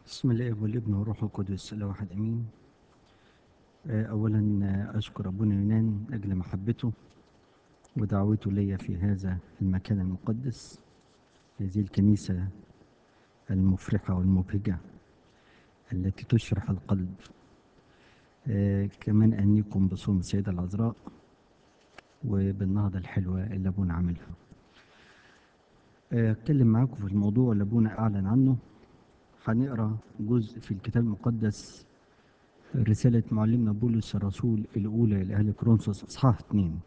بسم الله والابن والروح القدس لا واحد امين آه، اولا آه، اشكر ابونا يونان اجل محبته ودعوته لي في هذا المكان المقدس هذه الكنيسه المفرحه والمبهجه التي تشرح القلب آه، كمان انيكم بصوم السيده العذراء وبالنهضه الحلوه اللي ابونا عاملها آه، اتكلم معاكم في الموضوع اللي ابونا اعلن عنه هنقرا جزء في الكتاب المقدس رسالة معلمنا بولس الرسول الأولى إلى أهل كورنثوس إصحاح 2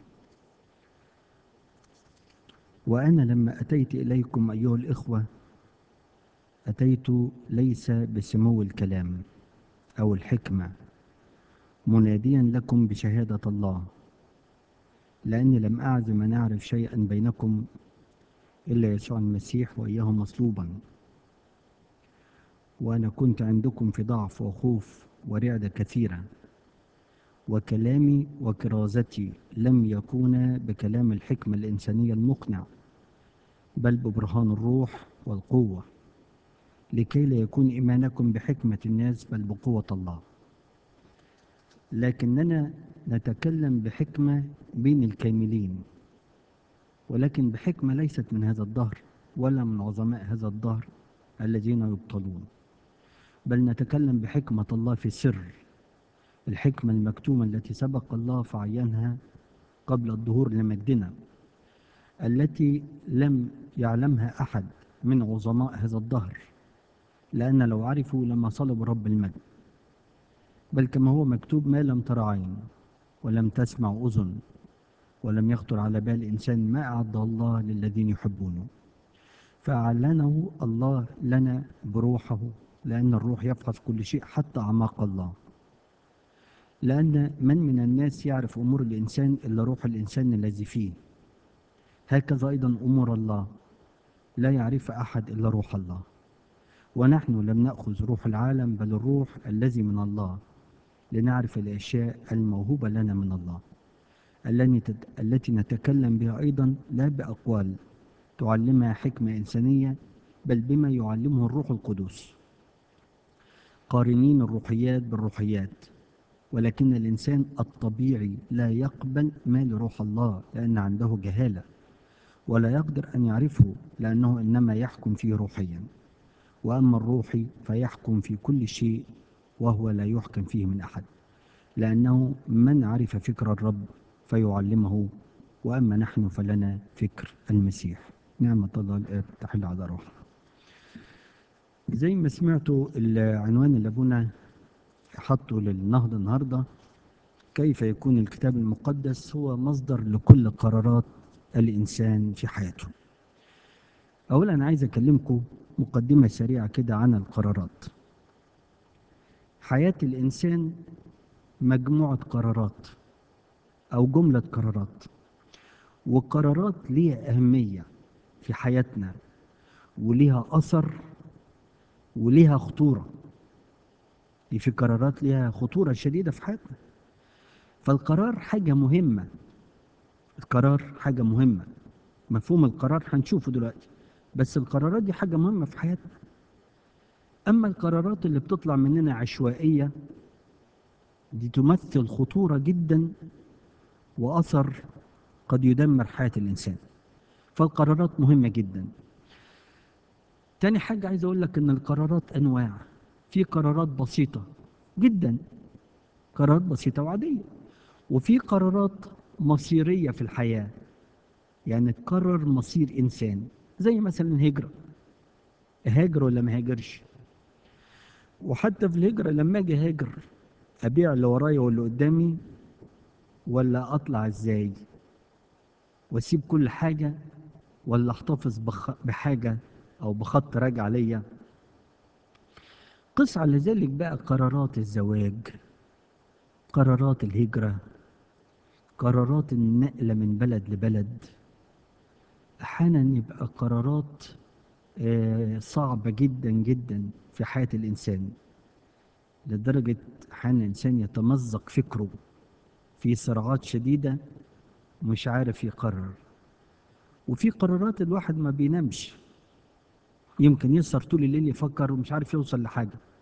وأنا لما أتيت إليكم أيها الإخوة أتيت ليس بسمو الكلام أو الحكمة مناديا لكم بشهادة الله لأني لم أعزم أن أعرف شيئا بينكم إلا يسوع المسيح وإياه مصلوبا وأنا كنت عندكم في ضعف وخوف ورعدة كثيرة وكلامي وكرازتي لم يكونا بكلام الحكمة الإنسانية المقنع بل ببرهان الروح والقوة لكي لا يكون إيمانكم بحكمة الناس بل بقوة الله لكننا نتكلم بحكمة بين الكاملين ولكن بحكمة ليست من هذا الدهر ولا من عظماء هذا الدهر الذين يبطلون بل نتكلم بحكمة الله في السر الحكمة المكتومة التي سبق الله فعينها قبل الظهور لمجدنا التي لم يعلمها أحد من عظماء هذا الدهر لأن لو عرفوا لما صلبوا رب المجد بل كما هو مكتوب ما لم تر عين ولم تسمع أذن ولم يخطر على بال إنسان ما أعد الله للذين يحبونه فأعلنه الله لنا بروحه لأن الروح يفحص كل شيء حتى أعماق الله لأن من من الناس يعرف أمور الإنسان إلا روح الإنسان الذي فيه هكذا أيضا أمور الله لا يعرف أحد إلا روح الله ونحن لم نأخذ روح العالم بل الروح الذي من الله لنعرف الأشياء الموهوبة لنا من الله التي نتكلم بها أيضا لا بأقوال تعلمها حكمة إنسانية بل بما يعلمه الروح القدس قارنين الروحيات بالروحيات ولكن الإنسان الطبيعي لا يقبل ما لروح الله لأن عنده جهالة ولا يقدر أن يعرفه لأنه إنما يحكم فيه روحيا وأما الروحي فيحكم في كل شيء وهو لا يحكم فيه من أحد لأنه من عرف فكر الرب فيعلمه وأما نحن فلنا فكر المسيح نعمة الله الآب تحل على روحنا زي ما سمعتوا العنوان اللي ابونا حطه للنهضه النهارده كيف يكون الكتاب المقدس هو مصدر لكل قرارات الانسان في حياته. اولا انا عايز اكلمكم مقدمه سريعه كده عن القرارات. حياه الانسان مجموعه قرارات او جمله قرارات. والقرارات ليها اهميه في حياتنا وليها اثر وليها خطورة دي في قرارات ليها خطورة شديدة في حياتنا فالقرار حاجة مهمة القرار حاجة مهمة مفهوم القرار هنشوفه دلوقتي بس القرارات دي حاجة مهمة في حياتنا أما القرارات اللي بتطلع مننا عشوائية دي تمثل خطورة جدا وأثر قد يدمر حياة الإنسان فالقرارات مهمة جدا تاني حاجة عايز أقول لك إن القرارات أنواع في قرارات بسيطة جدا قرارات بسيطة وعادية وفي قرارات مصيرية في الحياة يعني تقرر مصير إنسان زي مثلا الهجرة هاجر ولا ما هاجرش وحتى في الهجرة لما أجي هاجر أبيع اللي ورايا واللي قدامي ولا أطلع إزاي وأسيب كل حاجة ولا أحتفظ بحاجة أو بخط راجع ليا قس على ذلك بقى قرارات الزواج قرارات الهجرة قرارات النقلة من بلد لبلد أحيانا يبقى قرارات صعبة جدا جدا في حياة الإنسان لدرجة أحيانا الإنسان يتمزق فكره في صراعات شديدة مش عارف يقرر وفي قرارات الواحد ما بينامش يمكن يسهر طول الليل يفكر ومش عارف يوصل لحاجة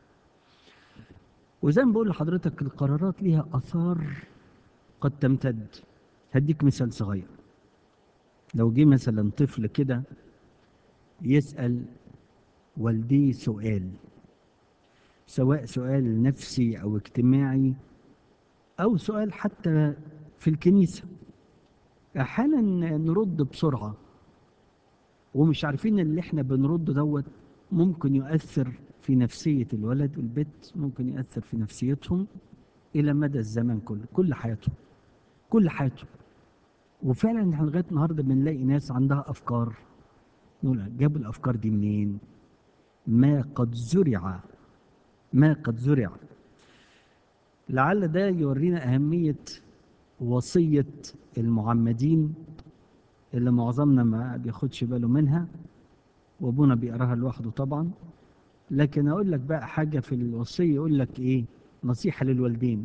وزي ما بقول لحضرتك القرارات ليها اثار قد تمتد هديك مثال صغير لو جه مثلا طفل كده يسأل والديه سؤال سواء سؤال نفسي او اجتماعي او سؤال حتى في الكنيسة احيانا نرد بسرعة ومش عارفين اللي احنا بنرد دوت ممكن يؤثر في نفسية الولد والبنت ممكن يؤثر في نفسيتهم إلى مدى الزمن كله كل حياتهم كل حياتهم وفعلا احنا لغاية النهاردة بنلاقي ناس عندها أفكار نقول جابوا الأفكار دي منين ما قد زرع ما قد زرع لعل ده يورينا أهمية وصية المعمدين اللي معظمنا ما بياخدش باله منها وابونا بيقراها لوحده طبعا لكن اقول لك بقى حاجه في الوصيه يقول لك ايه نصيحه للوالدين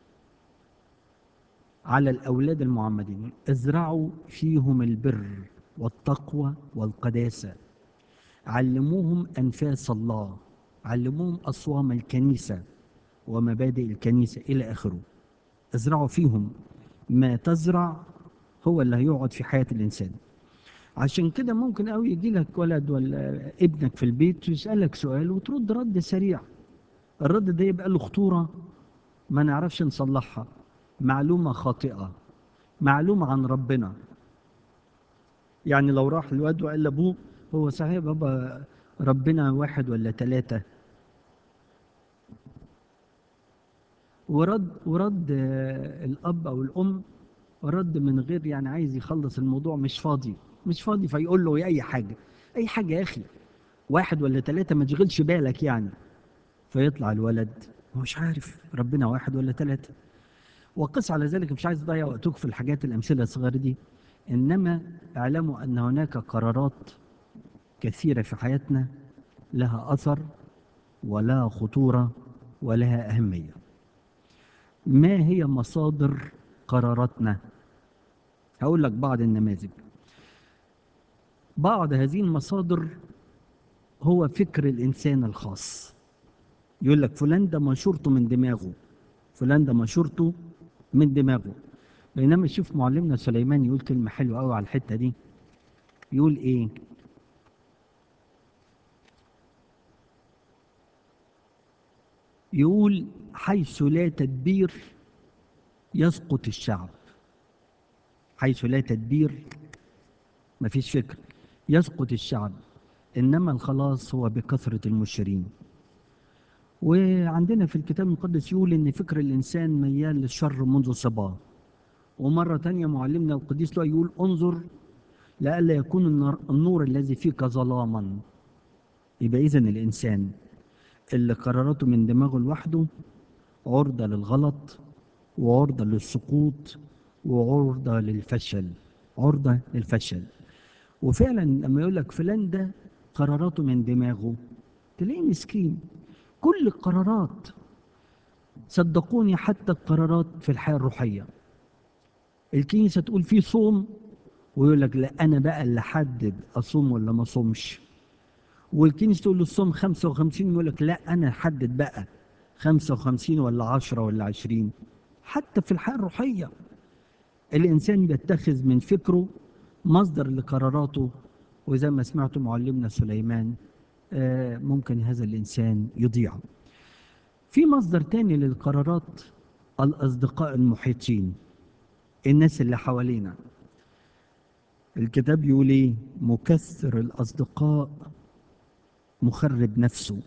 على الاولاد المعمدين ازرعوا فيهم البر والتقوى والقداسه علموهم انفاس الله علموهم اصوام الكنيسه ومبادئ الكنيسه الى اخره ازرعوا فيهم ما تزرع هو اللي هيقعد في حياه الانسان عشان كده ممكن قوي يجي لك ولد ولا ابنك في البيت ويسألك سؤال وترد رد سريع الرد ده يبقى له خطورة ما نعرفش نصلحها معلومة خاطئة معلومة عن ربنا يعني لو راح الواد وقال لابوه هو صحيح بابا ربنا واحد ولا ثلاثة ورد ورد آه، الأب أو الأم رد من غير يعني عايز يخلص الموضوع مش فاضي مش فاضي فيقول له اي حاجه اي حاجه يا اخي واحد ولا ثلاثه ما تشغلش بالك يعني فيطلع الولد هو مش عارف ربنا واحد ولا ثلاثه وقس على ذلك مش عايز اضيع وقتك في الحاجات الامثله الصغيره دي انما اعلموا ان هناك قرارات كثيره في حياتنا لها اثر ولها خطوره ولها اهميه ما هي مصادر قراراتنا هقول لك بعض النماذج بعض هذه المصادر هو فكر الإنسان الخاص يقول لك فلان ده منشورته من دماغه فلان ده منشورته من دماغه بينما شوف معلمنا سليمان يقول كلمة حلوة قوي على الحتة دي يقول إيه يقول حيث لا تدبير يسقط الشعب حيث لا تدبير مفيش فكر يسقط الشعب إنما الخلاص هو بكثرة المشرين وعندنا في الكتاب المقدس يقول إن فكر الإنسان ميال للشر منذ صباه ومرة تانية معلمنا القديس له يقول انظر لئلا يكون النار- النور الذي فيك ظلاما يبقى إذن الإنسان اللي قراراته من دماغه لوحده عرضة للغلط وعرضة للسقوط وعرضة للفشل عرضة للفشل وفعلا لما يقول لك فلان ده قراراته من دماغه تلاقيه مسكين كل القرارات صدقوني حتى القرارات في الحياة الروحية الكنيسة تقول في صوم ويقول لك لا أنا بقى اللي أحدد أصوم ولا ما أصومش والكنيسة تقول له الصوم 55 يقول لك لا أنا أحدد بقى 55 ولا 10 ولا 20 حتى في الحياة الروحية الإنسان بيتخذ من فكره مصدر لقراراته وزي ما سمعت معلمنا سليمان آه، ممكن هذا الإنسان يضيع في مصدر تاني للقرارات الأصدقاء المحيطين الناس اللي حوالينا الكتاب يقول ايه مكثر الأصدقاء مخرب نفسه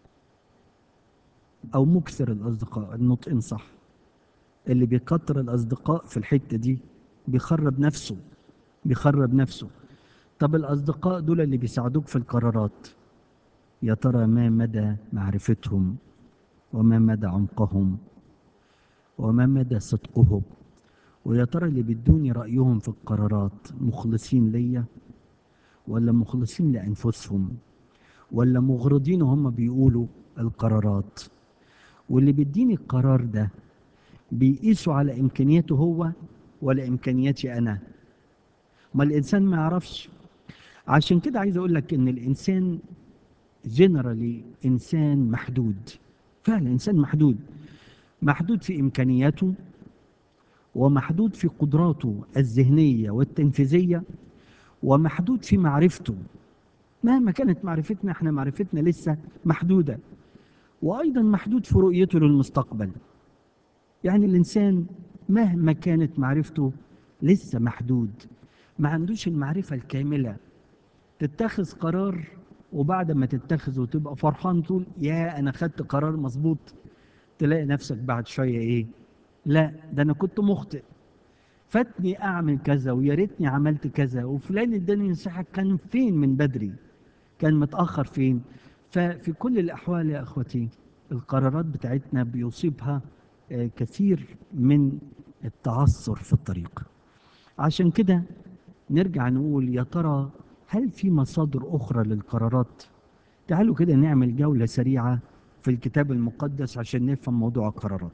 أو مكثر الأصدقاء النطقين صح اللي بيكتر الأصدقاء في الحتة دي بيخرب نفسه بيخرب نفسه طب الأصدقاء دول اللي بيساعدوك في القرارات يا ترى ما مدى معرفتهم وما مدى عمقهم وما مدى صدقهم ويا ترى اللي بيدوني رأيهم في القرارات مخلصين ليا ولا مخلصين لأنفسهم ولا مغرضين هم بيقولوا القرارات واللي بيديني القرار ده بيقيسوا على إمكانياته هو ولا إمكانياتي أنا ما الإنسان ما يعرفش عشان كده عايز أقول لك إن الإنسان جنرالي إنسان محدود فعلا إنسان محدود محدود في إمكانياته ومحدود في قدراته الذهنية والتنفيذية ومحدود في معرفته مهما كانت معرفتنا احنا معرفتنا لسه محدودة وأيضا محدود في رؤيته للمستقبل يعني الإنسان مهما كانت معرفته لسه محدود ما عندوش المعرفة الكاملة تتخذ قرار وبعد ما تتخذه وتبقى فرحان تقول يا أنا خدت قرار مظبوط تلاقي نفسك بعد شوية إيه لا ده أنا كنت مخطئ فاتني أعمل كذا ويا ريتني عملت كذا وفلان اداني نصيحة كان فين من بدري كان متأخر فين ففي كل الأحوال يا أخوتي القرارات بتاعتنا بيصيبها آه، كثير من التعثر في الطريق عشان كده نرجع نقول يا ترى هل في مصادر أخرى للقرارات تعالوا كده نعمل جولة سريعة في الكتاب المقدس عشان نفهم موضوع القرارات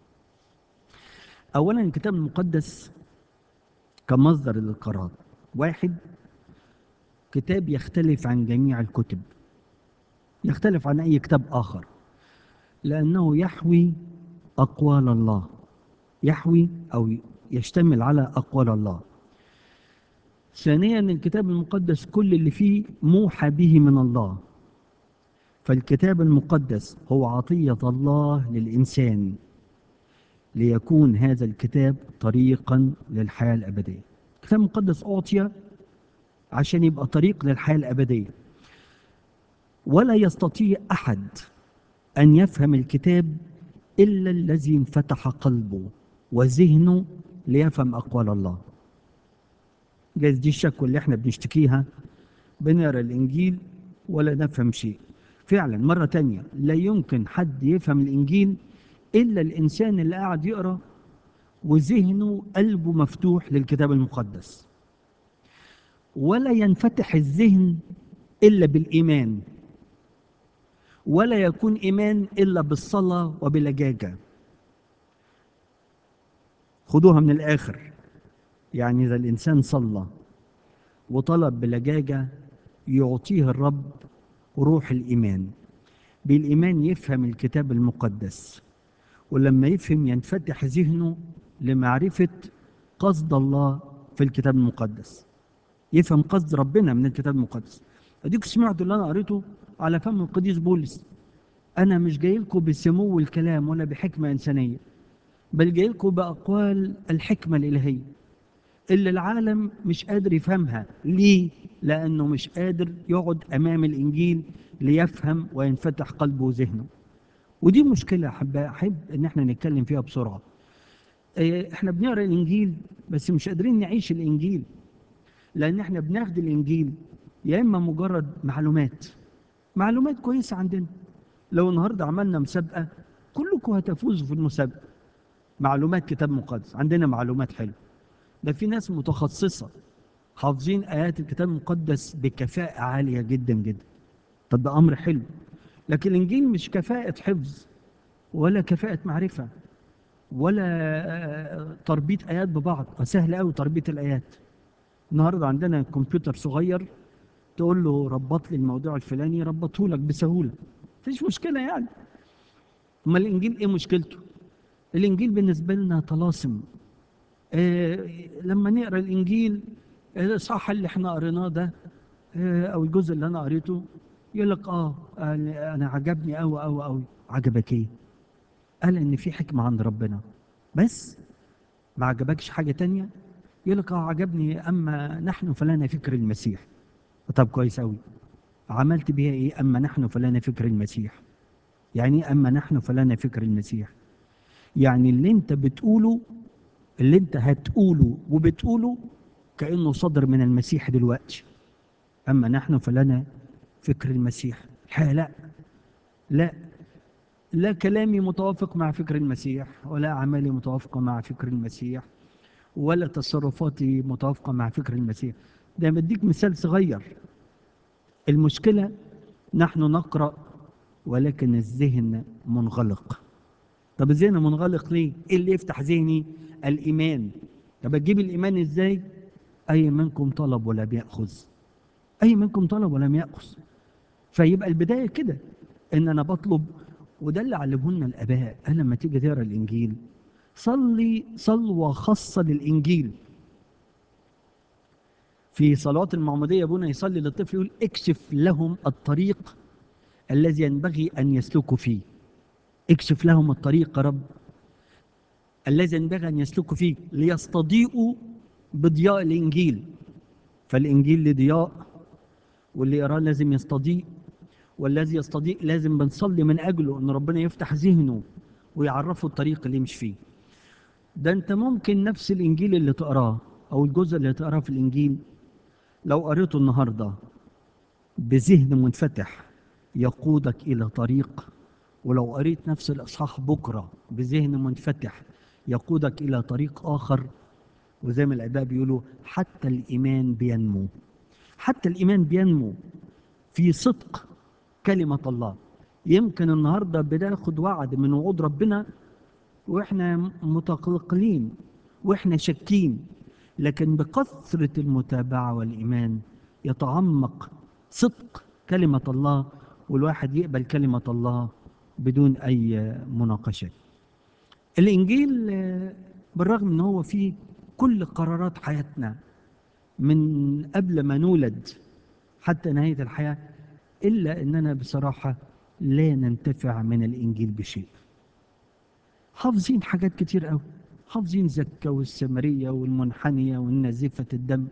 أولا الكتاب المقدس كمصدر للقرار واحد كتاب يختلف عن جميع الكتب يختلف عن أي كتاب آخر لأنه يحوي أقوال الله يحوي أو يشتمل على أقوال الله ثانيا الكتاب المقدس كل اللي فيه موحى به من الله فالكتاب المقدس هو عطية الله للإنسان ليكون هذا الكتاب طريقا للحياة الأبدية الكتاب المقدس أعطي عشان يبقى طريق للحياة الأبدية ولا يستطيع أحد أن يفهم الكتاب إلا الذي انفتح قلبه وذهنه ليفهم أقوال الله جايز دي الشكوى اللي احنا بنشتكيها بنقرا الإنجيل ولا نفهم شيء فعلا مرة تانية لا يمكن حد يفهم الإنجيل إلا الإنسان اللي قاعد يقرأ وذهنه قلبه مفتوح للكتاب المقدس ولا ينفتح الذهن إلا بالإيمان ولا يكون إيمان إلا بالصلاة وباللجاجة خدوها من الآخر يعني إذا الإنسان صلى وطلب بلجاجة يعطيه الرب روح الإيمان بالإيمان يفهم الكتاب المقدس ولما يفهم ينفتح ذهنه لمعرفة قصد الله في الكتاب المقدس يفهم قصد ربنا من الكتاب المقدس اديك سمعت اللي انا قريته على فم القديس بولس انا مش جاي لكم بسمو الكلام ولا بحكمه انسانيه بل جاي لكم باقوال الحكمه الالهيه اللي العالم مش قادر يفهمها ليه لانه مش قادر يقعد امام الانجيل ليفهم وينفتح قلبه وذهنه ودي مشكله احب احب ان احنا نتكلم فيها بسرعه إيه، احنا بنقرا الانجيل بس مش قادرين نعيش الانجيل لان احنا بناخد الانجيل يا اما مجرد معلومات معلومات كويسه عندنا لو النهارده عملنا مسابقه كلكم هتفوزوا في المسابقه معلومات كتاب مقدس عندنا معلومات حلوه ده في ناس متخصصه حافظين ايات الكتاب المقدس بكفاءه عاليه جدا جدا طب ده امر حلو لكن الانجيل مش كفاءه حفظ ولا كفاءه معرفه ولا آه، تربيط ايات ببعض سهل قوي تربيط الايات النهارده عندنا كمبيوتر صغير تقول له ربط لي الموضوع الفلاني يربطه لك بسهوله مفيش مشكله يعني امال الانجيل ايه مشكلته الانجيل بالنسبه لنا طلاسم آه لما نقرا الانجيل الصح اللي احنا قريناه ده آه او الجزء اللي انا قريته يقول لك اه انا أنا عجبني قوي قوي قوي عجبك ايه قال ان في حكمه عند ربنا بس ما عجبكش حاجه تانية يقول لك اه عجبني اما نحن فلنا فكر المسيح طب كويس قوي عملت بيها ايه اما نحن فلنا فكر المسيح يعني ايه اما نحن فلنا فكر المسيح يعني اللي انت بتقوله اللي انت هتقوله وبتقوله كانه صدر من المسيح دلوقتي اما نحن فلنا فكر المسيح الحقيقه لا لا لا كلامي متوافق مع فكر المسيح ولا اعمالي متوافقه مع فكر المسيح ولا تصرفاتي متوافقه مع فكر المسيح ده بديك مثال صغير المشكله نحن نقرا ولكن الذهن منغلق طب الذهن منغلق ليه ايه اللي يفتح ذهني الايمان طب اجيب الايمان ازاي اي منكم طلب ولم ياخذ اي منكم طلب ولم ياخذ فيبقى البدايه كده ان انا بطلب وده اللي علمه لنا الاباء قال لما تيجي تقرا الانجيل صلي صلوه خاصه للانجيل في صلوات المعموديه ابونا يصلي للطفل يقول اكشف لهم الطريق الذي ينبغي ان يسلكوا فيه اكشف لهم الطريق يا رب الذي ينبغي ان يسلكوا فيه ليستضيئوا بضياء الانجيل فالانجيل له ضياء واللي يقراه لازم يستضيء والذي يستضيء لازم بنصلي من اجله ان ربنا يفتح ذهنه ويعرفه الطريق اللي يمشي فيه ده انت ممكن نفس الانجيل اللي تقراه او الجزء اللي تقراه في الانجيل لو قريته النهارده بذهن منفتح يقودك الى طريق ولو قريت نفس الاصحاح بكره بذهن منفتح يقودك الى طريق اخر وزي ما الاباء بيقولوا حتى الايمان بينمو حتى الايمان بينمو في صدق كلمه الله يمكن النهارده بناخد وعد من وعود ربنا واحنا متقلقلين واحنا شاكين لكن بكثره المتابعه والايمان يتعمق صدق كلمه الله والواحد يقبل كلمه الله بدون اي مناقشات الانجيل آه، بالرغم ان هو فيه كل قرارات حياتنا من قبل ما نولد حتى نهايه الحياه الا اننا بصراحه لا ننتفع من الانجيل بشيء حافظين حاجات كتير قوي حافظين زكا والسمريه والمنحنيه والنازفه الدم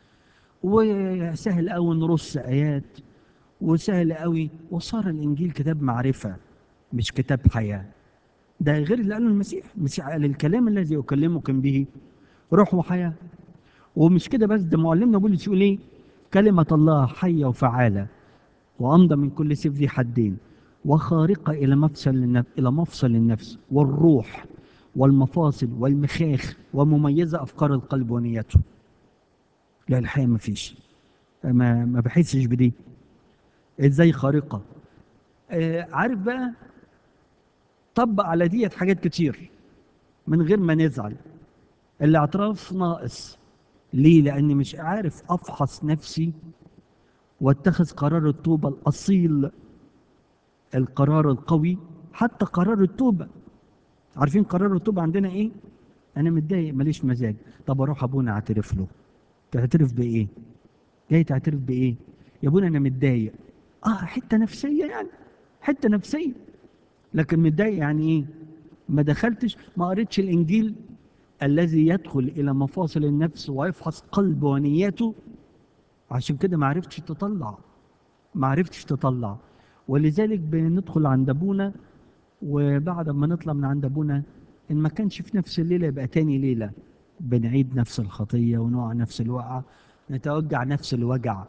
وسهل قوي نرص ايات وسهل قوي وصار الانجيل كتاب معرفه مش كتاب حياه ده غير اللي قاله المسيح المسيح قال الكلام الذي اكلمكم به روح وحياه ومش كده بس ده معلمنا بولس يقول ايه كلمه الله حيه وفعاله وامضى من كل سيف ذي حدين وخارقه الى مفصل النفس الى مفصل النفس والروح والمفاصل والمخاخ ومميزه افكار القلب ونيته لا الحقيقه ما فيش ما ما بحسش بدي ازاي خارقه آه عارف بقى طبق على ديت حاجات كتير من غير ما نزعل الاعتراف ناقص ليه لاني مش عارف افحص نفسي واتخذ قرار التوبه الاصيل القرار القوي حتى قرار التوبه عارفين قرار التوبه عندنا ايه انا متضايق ماليش مزاج طب اروح ابونا اعترف له تعترف بايه جاي تعترف بايه يا ابونا انا متضايق اه حته نفسيه يعني حته نفسيه لكن متضايق يعني ايه ما دخلتش ما قريتش الانجيل الذي يدخل الى مفاصل النفس ويفحص قلب ونياته عشان كده ما عرفتش تطلع ما عرفتش تطلع ولذلك بندخل عند ابونا وبعد ما نطلع من عند ابونا ان ما كانش في نفس الليله يبقى تاني ليله بنعيد نفس الخطيه ونقع نفس الوقعه نتوجع نفس الوجع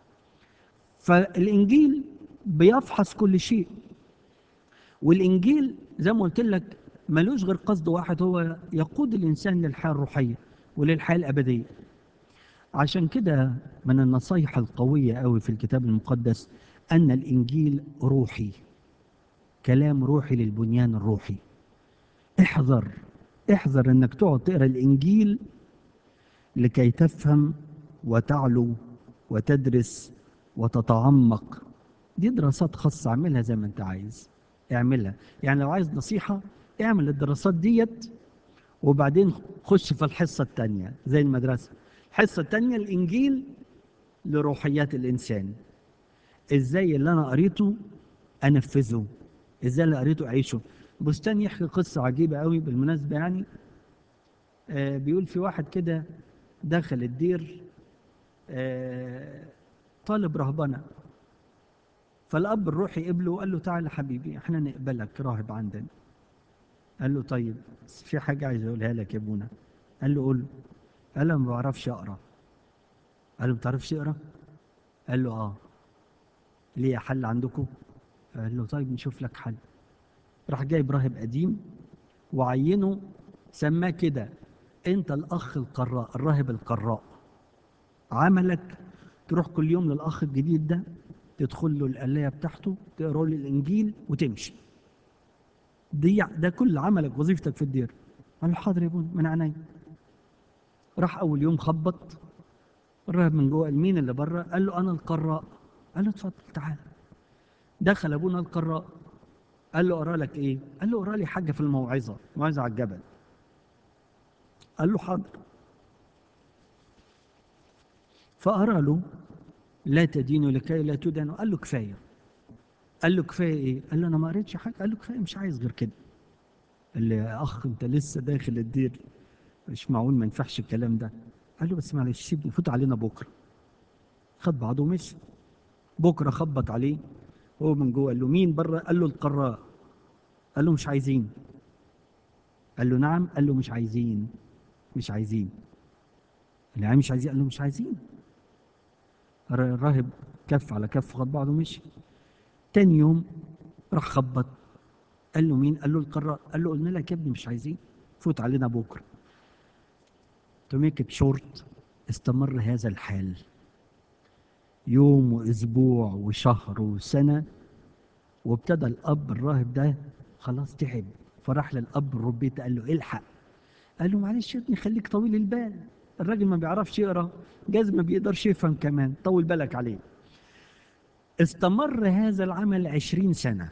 فالانجيل بيفحص كل شيء والانجيل زي ما قلت لك ملوش غير قصد واحد هو يقود الانسان للحياه الروحيه وللحياه الابديه عشان كده من النصايح القويه قوي في الكتاب المقدس ان الانجيل روحي كلام روحي للبنيان الروحي احذر احذر انك تقعد تقرا الانجيل لكي تفهم وتعلو وتدرس وتتعمق دي دراسات خاصة اعملها زي ما انت عايز اعملها يعني لو عايز نصيحة اعمل الدراسات ديت وبعدين خش في الحصة التانية زي المدرسة الحصة التانية الإنجيل لروحيات الإنسان إزاي اللي أنا قريته أنفذه إزاي اللي قريته أعيشه بستان يحكي قصة عجيبة قوي بالمناسبة يعني آه بيقول في واحد كده دخل الدير آه طالب رهبنة فالأب الروحي قبله وقال له تعالى حبيبي احنا نقبلك راهب عندنا قال له طيب بس في حاجة عايز أقولها لك يا ابونا قال له قول قال له ما بعرفش أقرأ قال له ما بتعرفش تقرأ قال له آه ليه حل عندكم قال له طيب نشوف لك حل راح جايب راهب قديم وعينه سماه كده انت الاخ القراء الراهب القراء عملك تروح كل يوم للاخ الجديد ده تدخل له القلايه بتاعته تقرا له الانجيل وتمشي دي ده كل عملك وظيفتك في الدير قال له حاضر يا ابونا من عينيا راح اول يوم خبط الراهب من جوه مين اللي بره قال له انا القراء قال له اتفضل تعال دخل ابونا القراء قال له اقرا لك ايه قال له اقرا لي حاجه في الموعظه موعظه على الجبل قال له حاضر فقرا له لا تدينوا لكي لا تدانوا قال له كفايه قال له كفايه ايه قال له انا ما قريتش حاجه قال له كفايه مش عايز غير كده قال له يا اخ انت لسه داخل الدير مش معقول ما ينفعش الكلام ده قال له بس معلش سيبني فوت علينا بكره خد بعضه ومشي بكره خبط عليه هو من جوه قال له مين بره قال له القراء قال له مش عايزين قال له نعم قال له مش عايزين مش عايزين قال له يعني مش عايزين قال له مش عايزين الر- الراهب كف على كف خد بعضه ومشي تاني يوم راح خبط قال له مين قال له القراء قال له قلنا لك يا ابني مش عايزين فوت علينا بكره تو ميك ات شورت استمر هذا الحال يوم واسبوع وشهر وسنه وابتدى الاب الراهب ده خلاص تعب فراح للاب الربيت قال له الحق قال له معلش يا ابني خليك طويل البال الراجل ما بيعرفش يقرا جاز ما بيقدرش يفهم كمان طول بالك عليه استمر هذا العمل عشرين سنة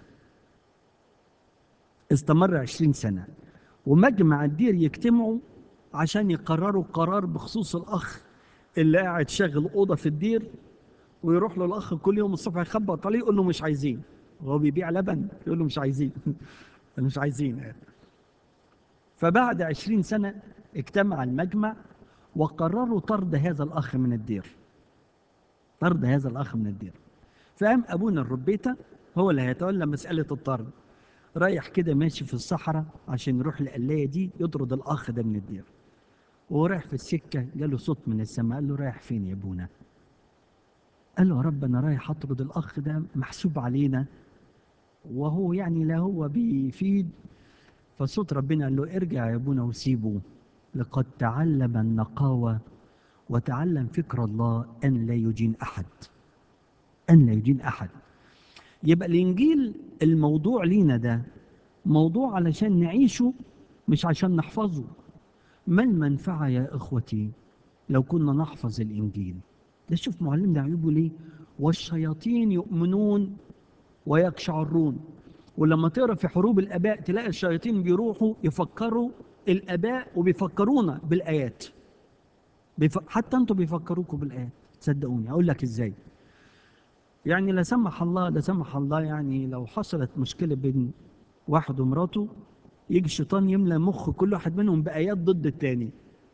استمر عشرين سنة ومجمع الدير يجتمعوا عشان يقرروا قرار بخصوص الأخ اللي قاعد شاغل أوضة في الدير ويروح له الأخ كل يوم الصبح يخبط عليه يقول له مش عايزين هو بيبيع لبن يقول له مش عايزين مش عايزين فبعد عشرين سنة اجتمع المجمع وقرروا طرد هذا الأخ من الدير طرد هذا الأخ من الدير فقام أبونا الربيتة هو اللي هيتولى مسألة الطرد رايح كده ماشي في الصحراء عشان يروح القلاية دي يطرد الأخ ده من الدير وهو رايح في السكة جاله صوت من السماء قال له رايح فين يا أبونا قال له يا رب أنا رايح أطرد الأخ ده محسوب علينا وهو يعني لا هو بيفيد فصوت ربنا قال له ارجع يا ابونا وسيبه لقد تعلم النقاوة وتعلم فكر الله أن لا يدين أحد أن لا يدين أحد يبقى الإنجيل الموضوع لينا ده موضوع علشان نعيشه مش عشان نحفظه ما المنفعة يا إخوتي لو كنا نحفظ الإنجيل ده شوف معلمنا يقول ليه والشياطين يؤمنون ويقشعرون ولما تقرا في حروب الاباء تلاقي الشياطين بيروحوا يفكروا الاباء وبيفكرونا بالايات بيف... حتى انتوا بيفكروكوا بالايات صدقوني اقول لك ازاي يعني لا سمح الله لا سمح الله يعني لو حصلت مشكله بين واحد ومراته يجي الشيطان يملى مخ كل واحد منهم بايات ضد التاني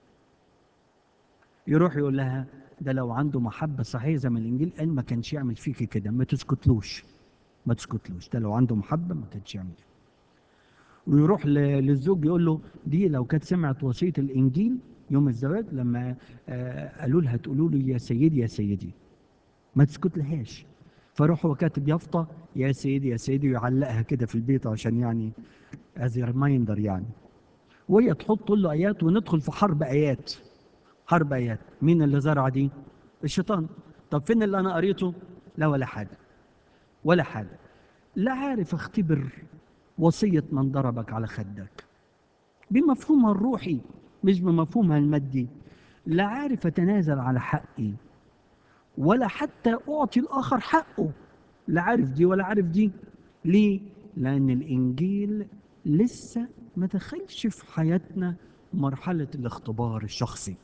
يروح يقول لها ده لو عنده محبه صحيحه زي ما الانجيل قال ما كانش يعمل فيكي كده ما تسكتلوش ما تسكتلوش ده لو عنده محبه ما كانش يعمل كده ويروح ل- للزوج يقول له دي لو كانت سمعت وصيه الانجيل يوم الزواج لما آه، قالوا لها تقولوا له يا سيدي يا سيدي ما تسكت لهاش فروح هو كاتب يافطه يا سيدي يا سيدي ويعلقها كده في البيت عشان يعني از ريمايندر يعني وهي تحط تقول له ايات وندخل في حرب ايات حرب ايات مين اللي زرع دي الشيطان طب فين اللي انا قريته لا ولا حاجه ولا حاجه لا عارف اختبر وصيه من ضربك على خدك بمفهومها الروحي مش بمفهومها المادي لا عارف اتنازل على حقي ولا حتى اعطي الاخر حقه لا عارف دي ولا عارف دي ليه لان الانجيل لسه ما دخلش في حياتنا مرحله الاختبار الشخصي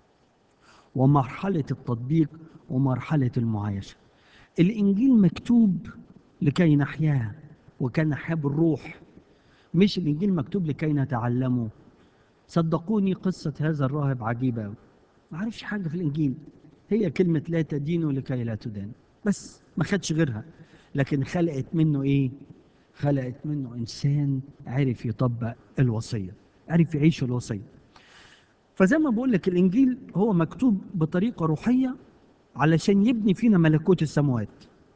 ومرحله التطبيق ومرحله المعايشه الانجيل مكتوب لكي نحياه وكي نحياه بالروح مش الانجيل مكتوب لكي نتعلمه صدقوني قصه هذا الراهب عجيبه قوي ما عرفش حاجه في الانجيل هي كلمه لا تدينوا لكي لا تدان بس ما خدش غيرها لكن خلقت منه ايه خلقت منه انسان عرف يطبق الوصيه عرف يعيش الوصيه فزي ما بقول لك الانجيل هو مكتوب بطريقه روحيه علشان يبني فينا ملكوت السماوات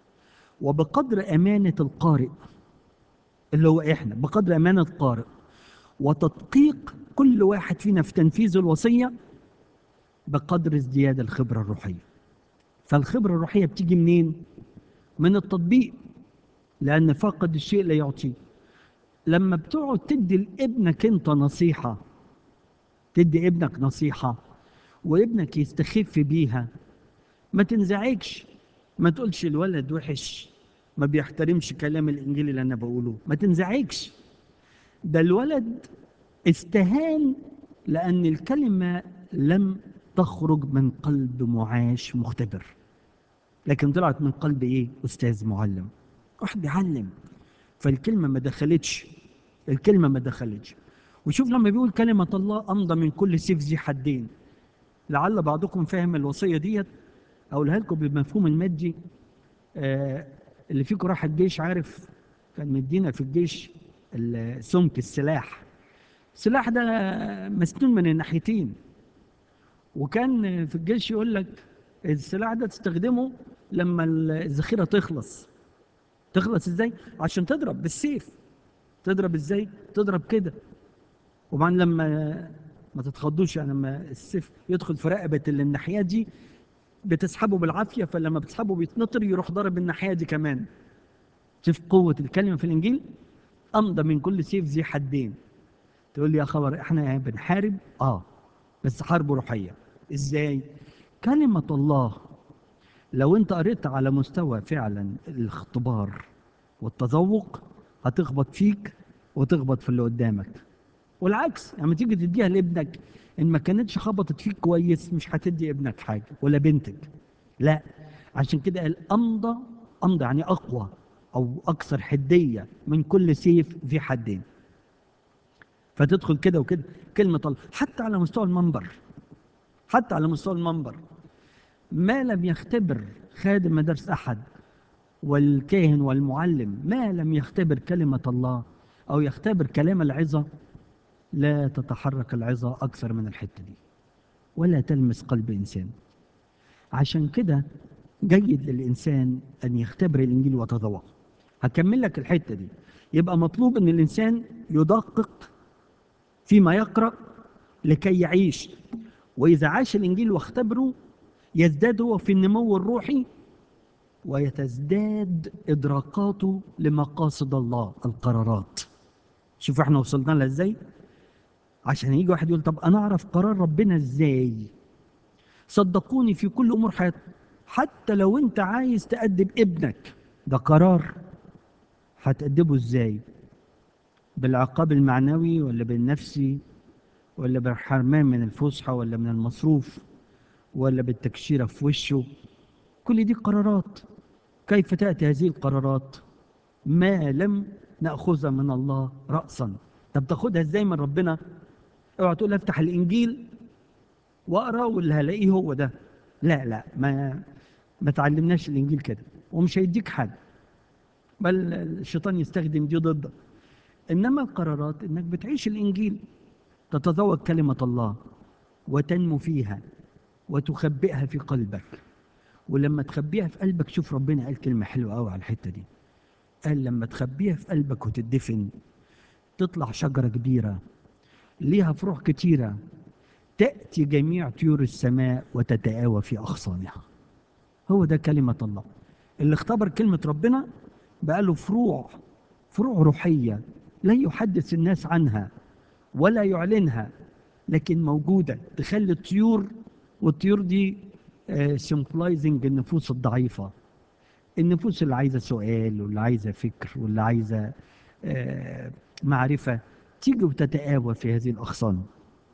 وبقدر امانه القارئ اللي هو احنا بقدر امانه القارئ وتدقيق كل واحد فينا في تنفيذ الوصيه بقدر ازدياد الخبره الروحيه فالخبره الروحيه بتيجي منين من التطبيق لان فاقد الشيء لا يعطيه لما بتقعد تدي لابنك انت نصيحه تدي ابنك نصيحه وابنك يستخف بيها ما تنزعجش ما تقولش الولد وحش ما بيحترمش كلام الانجيل اللي انا بقوله ما تنزعجش ده الولد استهان لان الكلمه لم تخرج من قلب معاش مختبر لكن طلعت من قلب ايه استاذ معلم واحد بيعلم فالكلمه ما دخلتش الكلمه ما دخلتش وشوف لما بيقول كلمه الله امضى من كل سيف ذي حدين لعل بعضكم فاهم الوصيه ديت اقولها لكم بالمفهوم المادي آه اللي فيكم راح الجيش عارف كان مدينا في الجيش سمك السلاح السلاح ده مسنون من الناحيتين وكان في الجيش يقول لك السلاح ده تستخدمه لما الذخيره تخلص تخلص ازاي عشان تضرب بالسيف تضرب ازاي تضرب كده وبعدين لما ما تتخضوش يعني لما السيف يدخل في رقبه اللي الناحيه دي بتسحبه بالعافيه فلما بتسحبه بيتنطر يروح ضارب الناحيه دي كمان شوف قوه الكلمه في الانجيل امضى من كل سيف ذي حدين تقول لي يا خبر احنا بنحارب اه بس حرب روحيه ازاي كلمه الله لو انت قريت على مستوى فعلا الاختبار والتذوق هتخبط فيك وتخبط في اللي قدامك والعكس لما يعني تيجي تديها لابنك ان ما كانتش خبطت فيك كويس مش هتدي ابنك حاجه ولا بنتك لا عشان كده قال امضى امضى يعني اقوى او اكثر حديه من كل سيف ذي حدين فتدخل كده وكده كلمه الله حتى على مستوى المنبر حتى على مستوى المنبر ما لم يختبر خادم مدارس احد والكاهن والمعلم ما لم يختبر كلمه الله او يختبر كلام العظه لا تتحرك العظه اكثر من الحته دي ولا تلمس قلب انسان عشان كده جيد للانسان ان يختبر الانجيل ويتذوقه هكمل لك الحته دي يبقى مطلوب ان الانسان يدقق فيما يقرا لكي يعيش واذا عاش الانجيل واختبره يزداد هو في النمو الروحي ويتزداد ادراكاته لمقاصد الله القرارات شوف احنا وصلنا لها ازاي عشان يجي واحد يقول طب انا اعرف قرار ربنا ازاي صدقوني في كل امور حياتك حتى لو انت عايز تأدب ابنك ده قرار هتأدبه ازاي بالعقاب المعنوي ولا بالنفسي ولا بالحرمان من الفسحة ولا من المصروف ولا بالتكشيرة في وشه كل دي قرارات كيف تأتي هذه القرارات ما لم نأخذها من الله رأسا طب تاخدها ازاي من ربنا اوعى تقول افتح الانجيل واقرا واللي هلاقيه هو ده لا لا ما ما تعلمناش الانجيل كده ومش هيديك حاجه بل الشيطان يستخدم دي ضدك انما القرارات انك بتعيش الانجيل تتذوق كلمه الله وتنمو فيها وتخبئها في قلبك ولما تخبيها في قلبك شوف ربنا قال كلمه حلوه قوي على الحته دي قال لما تخبيها في قلبك وتدفن تطلع شجره كبيره ليها فروع كتيره تاتي جميع طيور السماء وتتآوى في اغصانها هو ده كلمه الله اللي اختبر كلمه ربنا بقى له فروع فروع روحيه لا يحدث الناس عنها ولا يعلنها لكن موجوده تخلي الطيور والطيور دي سيمبلايزنج النفوس الضعيفه النفوس اللي عايزه سؤال واللي عايزه فكر واللي عايزه آه معرفه تيجي وتتآوى في هذه الاغصان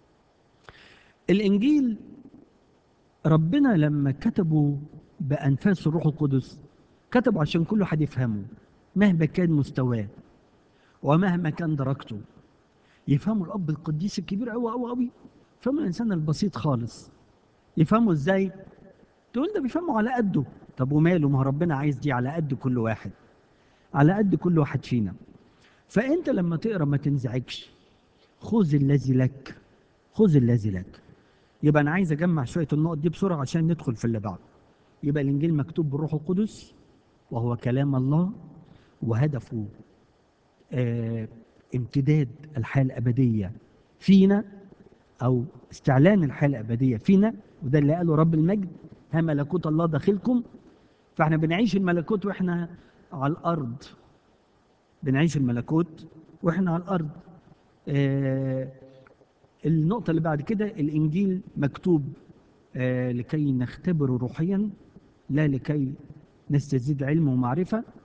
الانجيل ربنا لما كتبه بانفاس الروح القدس كتبه عشان كل واحد يفهمه مهما كان مستواه ومهما كان درجته يفهموا الاب القديس الكبير قوي قوي قوي يفهموا الانسان البسيط خالص يفهموا ازاي تقول ده بيفهموا على قده طب وماله ما ربنا عايز دي على قد كل واحد على قد كل واحد فينا فانت لما تقرا ما تنزعجش خذ الذي لك خذ الذي لك يبقى انا عايز اجمع شويه النقط دي بسرعه عشان ندخل في اللي بعده يبقى الانجيل مكتوب بالروح القدس وهو كلام الله وهدفه آه امتداد الحياه الابديه فينا او استعلان الحياه الابديه فينا وده اللي قاله رب المجد ها ملكوت الله داخلكم فاحنا بنعيش الملكوت واحنا على الارض بنعيش الملكوت واحنا على الارض آه النقطة اللي بعد كده الإنجيل مكتوب آه لكي نختبره روحيا لا لكي نستزيد علم ومعرفة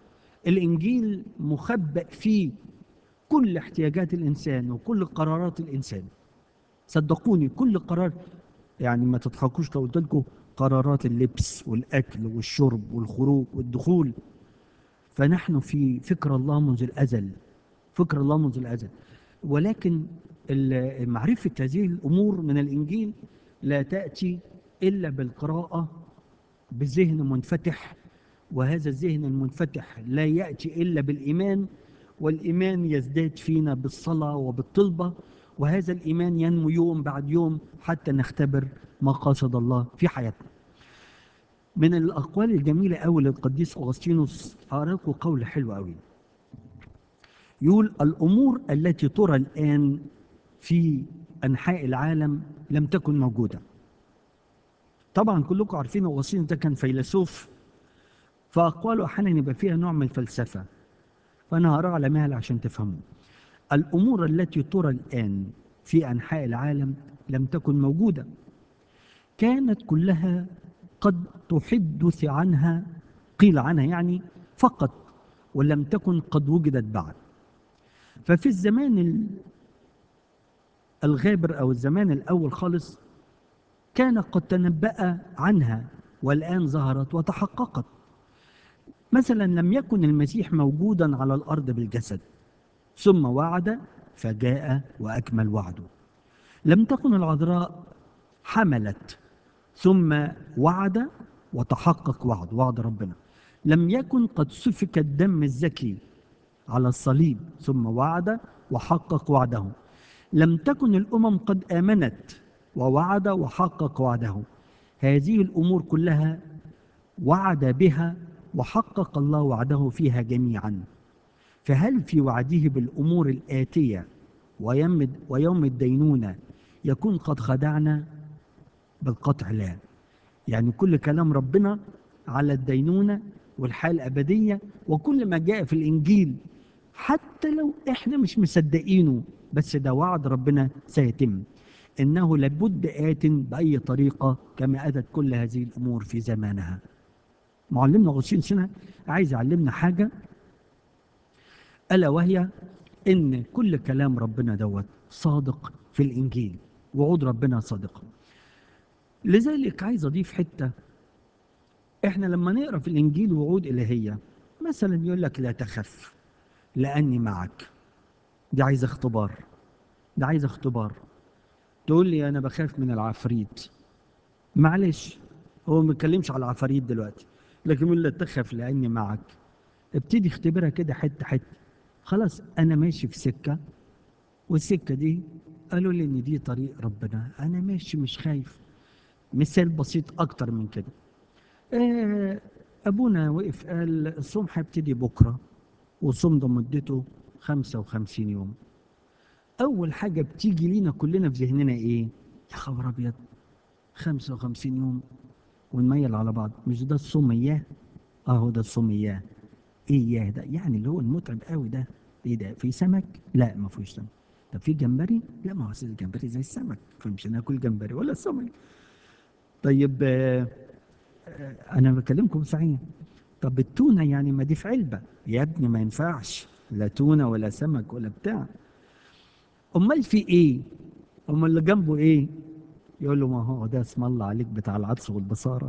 الإنجيل مخبأ فيه كل احتياجات الإنسان وكل قرارات الإنسان صدقوني كل قرار يعني ما تضحكوش لو قلت لكم قرارات اللبس والأكل والشرب والخروج والدخول فنحن في فكر الله منذ الأزل فكر الله منذ الأزل ولكن ال- معرفة هذه الأمور من الإنجيل لا تأتي إلا بالقراءة بذهن منفتح وهذا الذهن المنفتح لا يأتي إلا بالإيمان والإيمان يزداد فينا بالصلاة وبالطلبة وهذا الإيمان ينمو يوم بعد يوم حتى نختبر ما قصد الله في حياتنا من الأقوال الجميلة أوي للقديس أغسطينوس أقرأ لكم قول حلو أوي يقول الأمور التي ترى الآن في أنحاء العالم لم تكن موجودة طبعا كلكم عارفين أغسطينوس ده كان فيلسوف فأقواله أحيانا يبقى فيها نوع من الفلسفة فأنا هقرأ على مهل عشان تفهموا الأمور التي ترى الآن في أنحاء العالم لم تكن موجودة كانت كلها قد تحدث عنها قيل عنها يعني فقط ولم تكن قد وجدت بعد ففي الزمان ال- الغابر أو الزمان الأول خالص كان قد تنبأ عنها والآن ظهرت وتحققت مثلا لم يكن المسيح موجودا على الأرض بالجسد ثم وعد فجاء وأكمل وعده لم تكن العذراء حملت ثم وعد وتحقق وعد وعد ربنا لم يكن قد سفك الدم الزكي على الصليب ثم وعد وحقق وعده لم تكن الأمم قد آمنت ووعد وحقق وعده هذه الأمور كلها وعد بها وحقق الله وعده فيها جميعا فهل في وعده بالأمور الآتية ويوم ويوم الدينونة يكون قد خدعنا بالقطع لا يعني كل كلام ربنا على الدينونة والحياة الأبدية وكل ما جاء في الإنجيل حتى لو إحنا مش مصدقينه بس ده وعد ربنا سيتم إنه لابد آت بأي طريقة كما أتت كل هذه الأمور في زمانها معلمنا أغسطين سنة عايز يعلمنا حاجة ألا وهي إن كل كلام ربنا دوت صادق في الإنجيل وعود ربنا صادقة لذلك عايز أضيف حتة إحنا لما نقرأ في الإنجيل وعود إلهية مثلا يقول لك لا تخف لأني معك دي عايز اختبار ده عايز اختبار تقول لي أنا بخاف من العفريت معلش هو ما بيتكلمش على العفاريت دلوقتي لكن يقول لا تخف لأني معك ابتدي اختبرها كده حتة حتة خلاص أنا ماشي في سكة والسكة دي قالوا لي إن دي طريق ربنا أنا ماشي مش خايف مثال بسيط أكتر من كده آه، أبونا وقف قال الصوم هيبتدي بكرة والصوم ده مدته 55 يوم أول حاجة بتيجي لينا كلنا في ذهننا إيه؟ يا خبر أبيض 55 يوم ونميل على بعض مش ده الصوم إياه؟ أهو ده الصوم إياه إيه إياه ده؟ يعني اللي هو المتعب قوي ده إيه ده؟ في سمك؟ لا ما فيهوش سمك طب في جمبري؟ لا ما هو أصل الجمبري زي السمك فمش هناكل جمبري ولا سمك طيب آه، آه، انا بكلمكم صحيح طب التونه يعني ما دي في علبه يا ابني ما ينفعش لا تونه ولا سمك ولا بتاع امال في ايه امال اللي جنبه ايه يقول له ما هو ده اسم الله عليك بتاع العدس والبصاره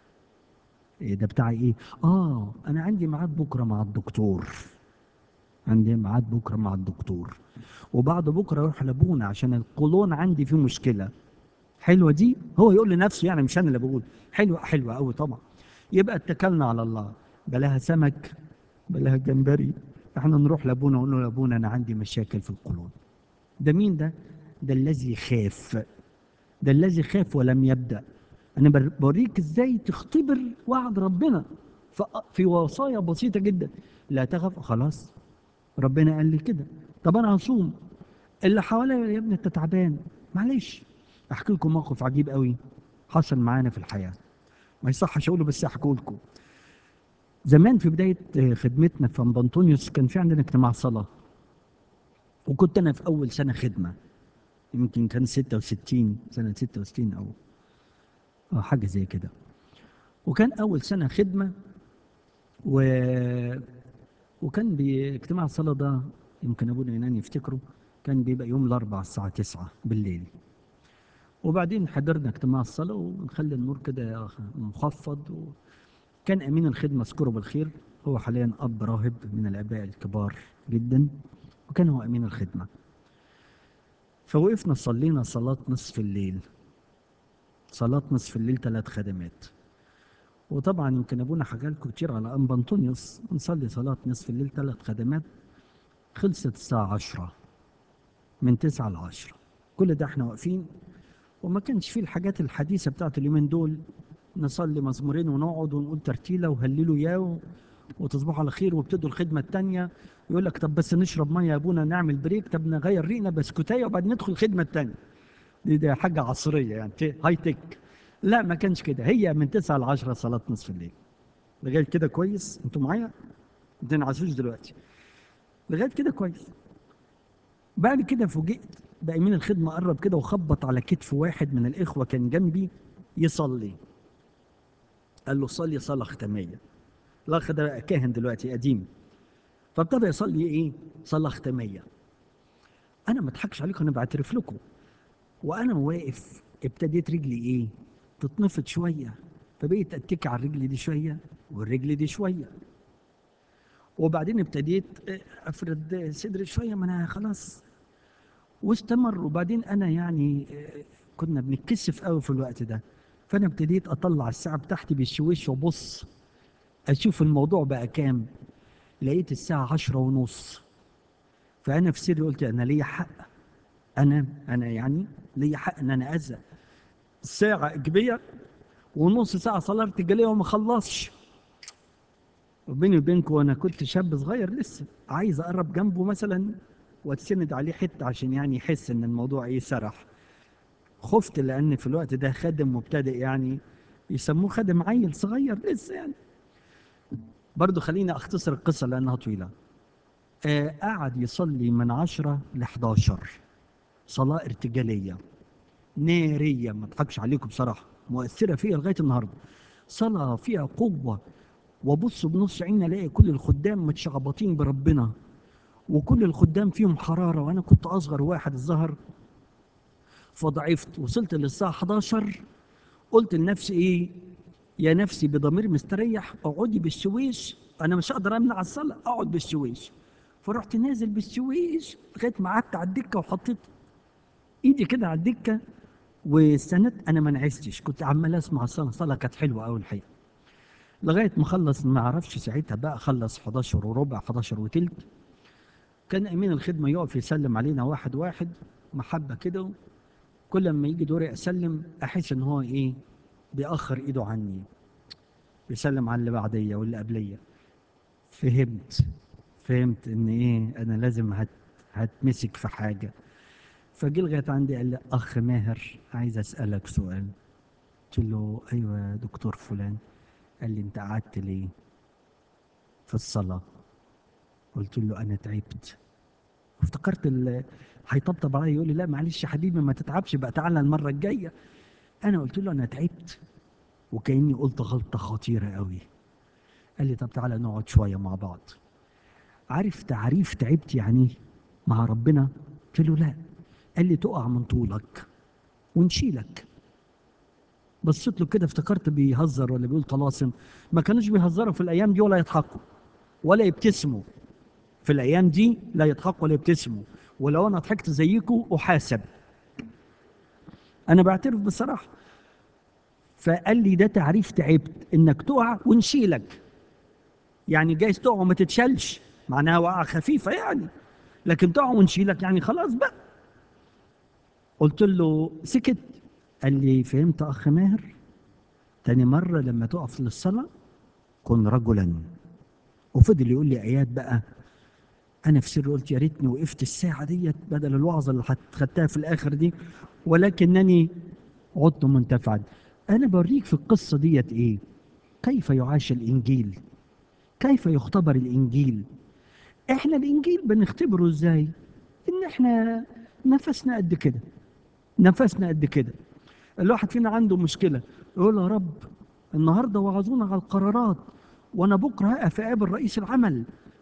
ايه ده بتاع ايه اه انا عندي ميعاد بكره مع الدكتور عندي ميعاد بكره مع الدكتور وبعد بكره اروح لابونا عشان القولون عندي فيه مشكله حلوه دي هو يقول لنفسه يعني مش انا اللي بقول حلوه حلوه قوي طبعا يبقى اتكلنا على الله بلاها سمك بلاها جمبري احنا نروح لابونا ونقول له لابونا انا عندي مشاكل في القولون ده مين ده ده الذي خاف ده الذي خاف ولم يبدا انا بر- بوريك ازاي تختبر وعد ربنا ف- في وصايا بسيطه جدا لا تخف خلاص ربنا قال لي كده طب انا هصوم اللي حواليا يا ابني انت تعبان معلش احكي لكم موقف عجيب قوي حصل معانا في الحياه ما يصحش اقوله بس احكيه لكم زمان في بدايه آه، خدمتنا في ام بنطونيوس كان في عندنا اجتماع صلاه وكنت انا في اول سنه خدمه يمكن كان 66 سنه 66 او أو حاجه زي كده وكان اول سنه خدمه و وكان باجتماع الصلاة ده يمكن أبونا يونان يفتكروا كان بيبقى يوم الأربعاء الساعة 9 بالليل وبعدين حضرنا اجتماع الصلاة ونخلي النور كده مخفض وكان أمين الخدمة اذكره بالخير هو حاليا أب راهب من الآباء الكبار جدا وكان هو أمين الخدمة فوقفنا صلينا صلاة نصف الليل صلاة نصف الليل ثلاث خدمات وطبعا يمكن ابونا حكى لكم كتير على ام بنطونيوس نصلي صلاه نصف الليل ثلاث خدمات خلصت الساعه 10 من 9 ل 10 كل ده احنا واقفين وما كانش فيه الحاجات الحديثه بتاعت اليومين دول نصلي مزمورين ونقعد ونقول ترتيله وهللوا ياه وتصبحوا على خير وابتدوا الخدمه الثانيه يقول لك طب بس نشرب ميه يا ابونا نعمل بريك طب نغير ريقنا بسكوتيه وبعدين ندخل الخدمه الثانيه دي, دي حاجه عصريه يعني هاي تك لا ما كانش كده هي من 9 ل 10 صلاه نصف الليل لغايه كده كويس انتوا معايا ما تنعسوش دلوقتي لغايه كده كويس بعد كده فوجئت بقى من الخدمه قرب كده وخبط على كتف واحد من الاخوه كان جنبي يصلي قال له صلي صلاه ختاميه الاخ ده بقى كاهن دلوقتي قديم فابتدى يصلي ايه صلاه ختاميه انا ما اضحكش عليكم انا بعترف لكم وانا واقف ابتديت رجلي ايه تتنفض شويه فبقيت اتكي على الرجل دي شويه والرجل دي شويه وبعدين ابتديت افرد صدري شويه ما انا خلاص واستمر وبعدين انا يعني كنا بنتكسف قوي في الوقت ده فانا ابتديت اطلع الساعه بتاعتي بالشويش وابص اشوف الموضوع بقى كام لقيت الساعه عشرة ونص فانا في سري قلت انا ليا حق انا انا يعني ليا حق ان انا ازق ساعه اجبيه ونص ساعه صلاه ارتجاليه وما خلصش وبيني وبينكم انا كنت شاب صغير لسه عايز اقرب جنبه مثلا واتسند عليه حته عشان يعني يحس ان الموضوع ايه سرح خفت لان في الوقت ده خادم مبتدئ يعني يسموه خادم عيل صغير لسه يعني برضه خليني اختصر القصه لانها طويله آه قعد يصلي من 10 ل 11 صلاه ارتجاليه ناريه ما اضحكش عليكم بصراحه مؤثره فيا لغايه النهارده صلاه فيها قوه وابص بنص عيني الاقي كل الخدام متشعبطين بربنا وكل الخدام فيهم حراره وانا كنت اصغر واحد الظهر فضعفت وصلت للساعه 11 قلت لنفسي ايه يا نفسي بضمير مستريح اقعدي بالشويش انا مش هقدر امنع الصلاه اقعد بالشويش فرحت نازل بالشويش لغايه ما قعدت على الدكه وحطيت ايدي كده على الدكه واستندت انا ما نعستش كنت عمال اسمع الصلاه الصلاه كانت حلوه قوي الحقيقه لغايه ما خلص ما اعرفش ساعتها بقى خلص 11 وربع 11 وتلت كان امين الخدمه يقف يسلم علينا واحد واحد محبه كده كل ما يجي دوري اسلم احس ان هو ايه بيأخر ايده عني بيسلم على اللي بعديه واللي قبليه فهمت فهمت ان ايه انا لازم هت هتمسك في حاجه فجه لغايه عندي قال لي اخ ماهر عايز اسالك سؤال قلت له ايوه يا دكتور فلان قال لي انت قعدت ليه في الصلاه قلت له انا تعبت افتكرت ال- هيطبطب عليا يقول لي لا معلش يا حبيبي ما تتعبش بقى تعالى المره الجايه انا قلت له انا تعبت وكاني قلت غلطه خطيره قوي قال لي طب تعالى نقعد شويه مع بعض عارف تعريف تعبت يعني إيه مع ربنا قلت له لا قال لي تقع من طولك ونشيلك بصيت له كده افتكرت بيهزر ولا بيقول طلاسم ما كانوش بيهزروا في الايام دي ولا يضحكوا ولا يبتسموا في الايام دي لا يضحكوا ولا يبتسموا ولو انا ضحكت زيكم احاسب انا بعترف بصراحه فقال لي ده تعريف تعبت انك تقع ونشيلك يعني جايز تقع وما تتشالش معناها وقعه خفيفه يعني لكن تقع ونشيلك يعني خلاص بقى قلت له سكت قال لي فهمت اخ ماهر تاني مره لما تقف للصلاه كن رجلا وفضل يقول لي ايات بقى انا في سر قلت يا ريتني وقفت الساعه ديت بدل الوعظه اللي حت- خدتها في الاخر دي ولكنني عدت منتفعا انا بوريك في القصه ديت ايه كيف يعاش الانجيل كيف يختبر الانجيل احنا الانجيل بنختبره ازاي ان احنا نفسنا قد كده نفسنا قد كده الواحد فينا عنده مشكله يقول يا رب النهارده وعظونا على القرارات وانا بكره هقف اقابل رئيس العمل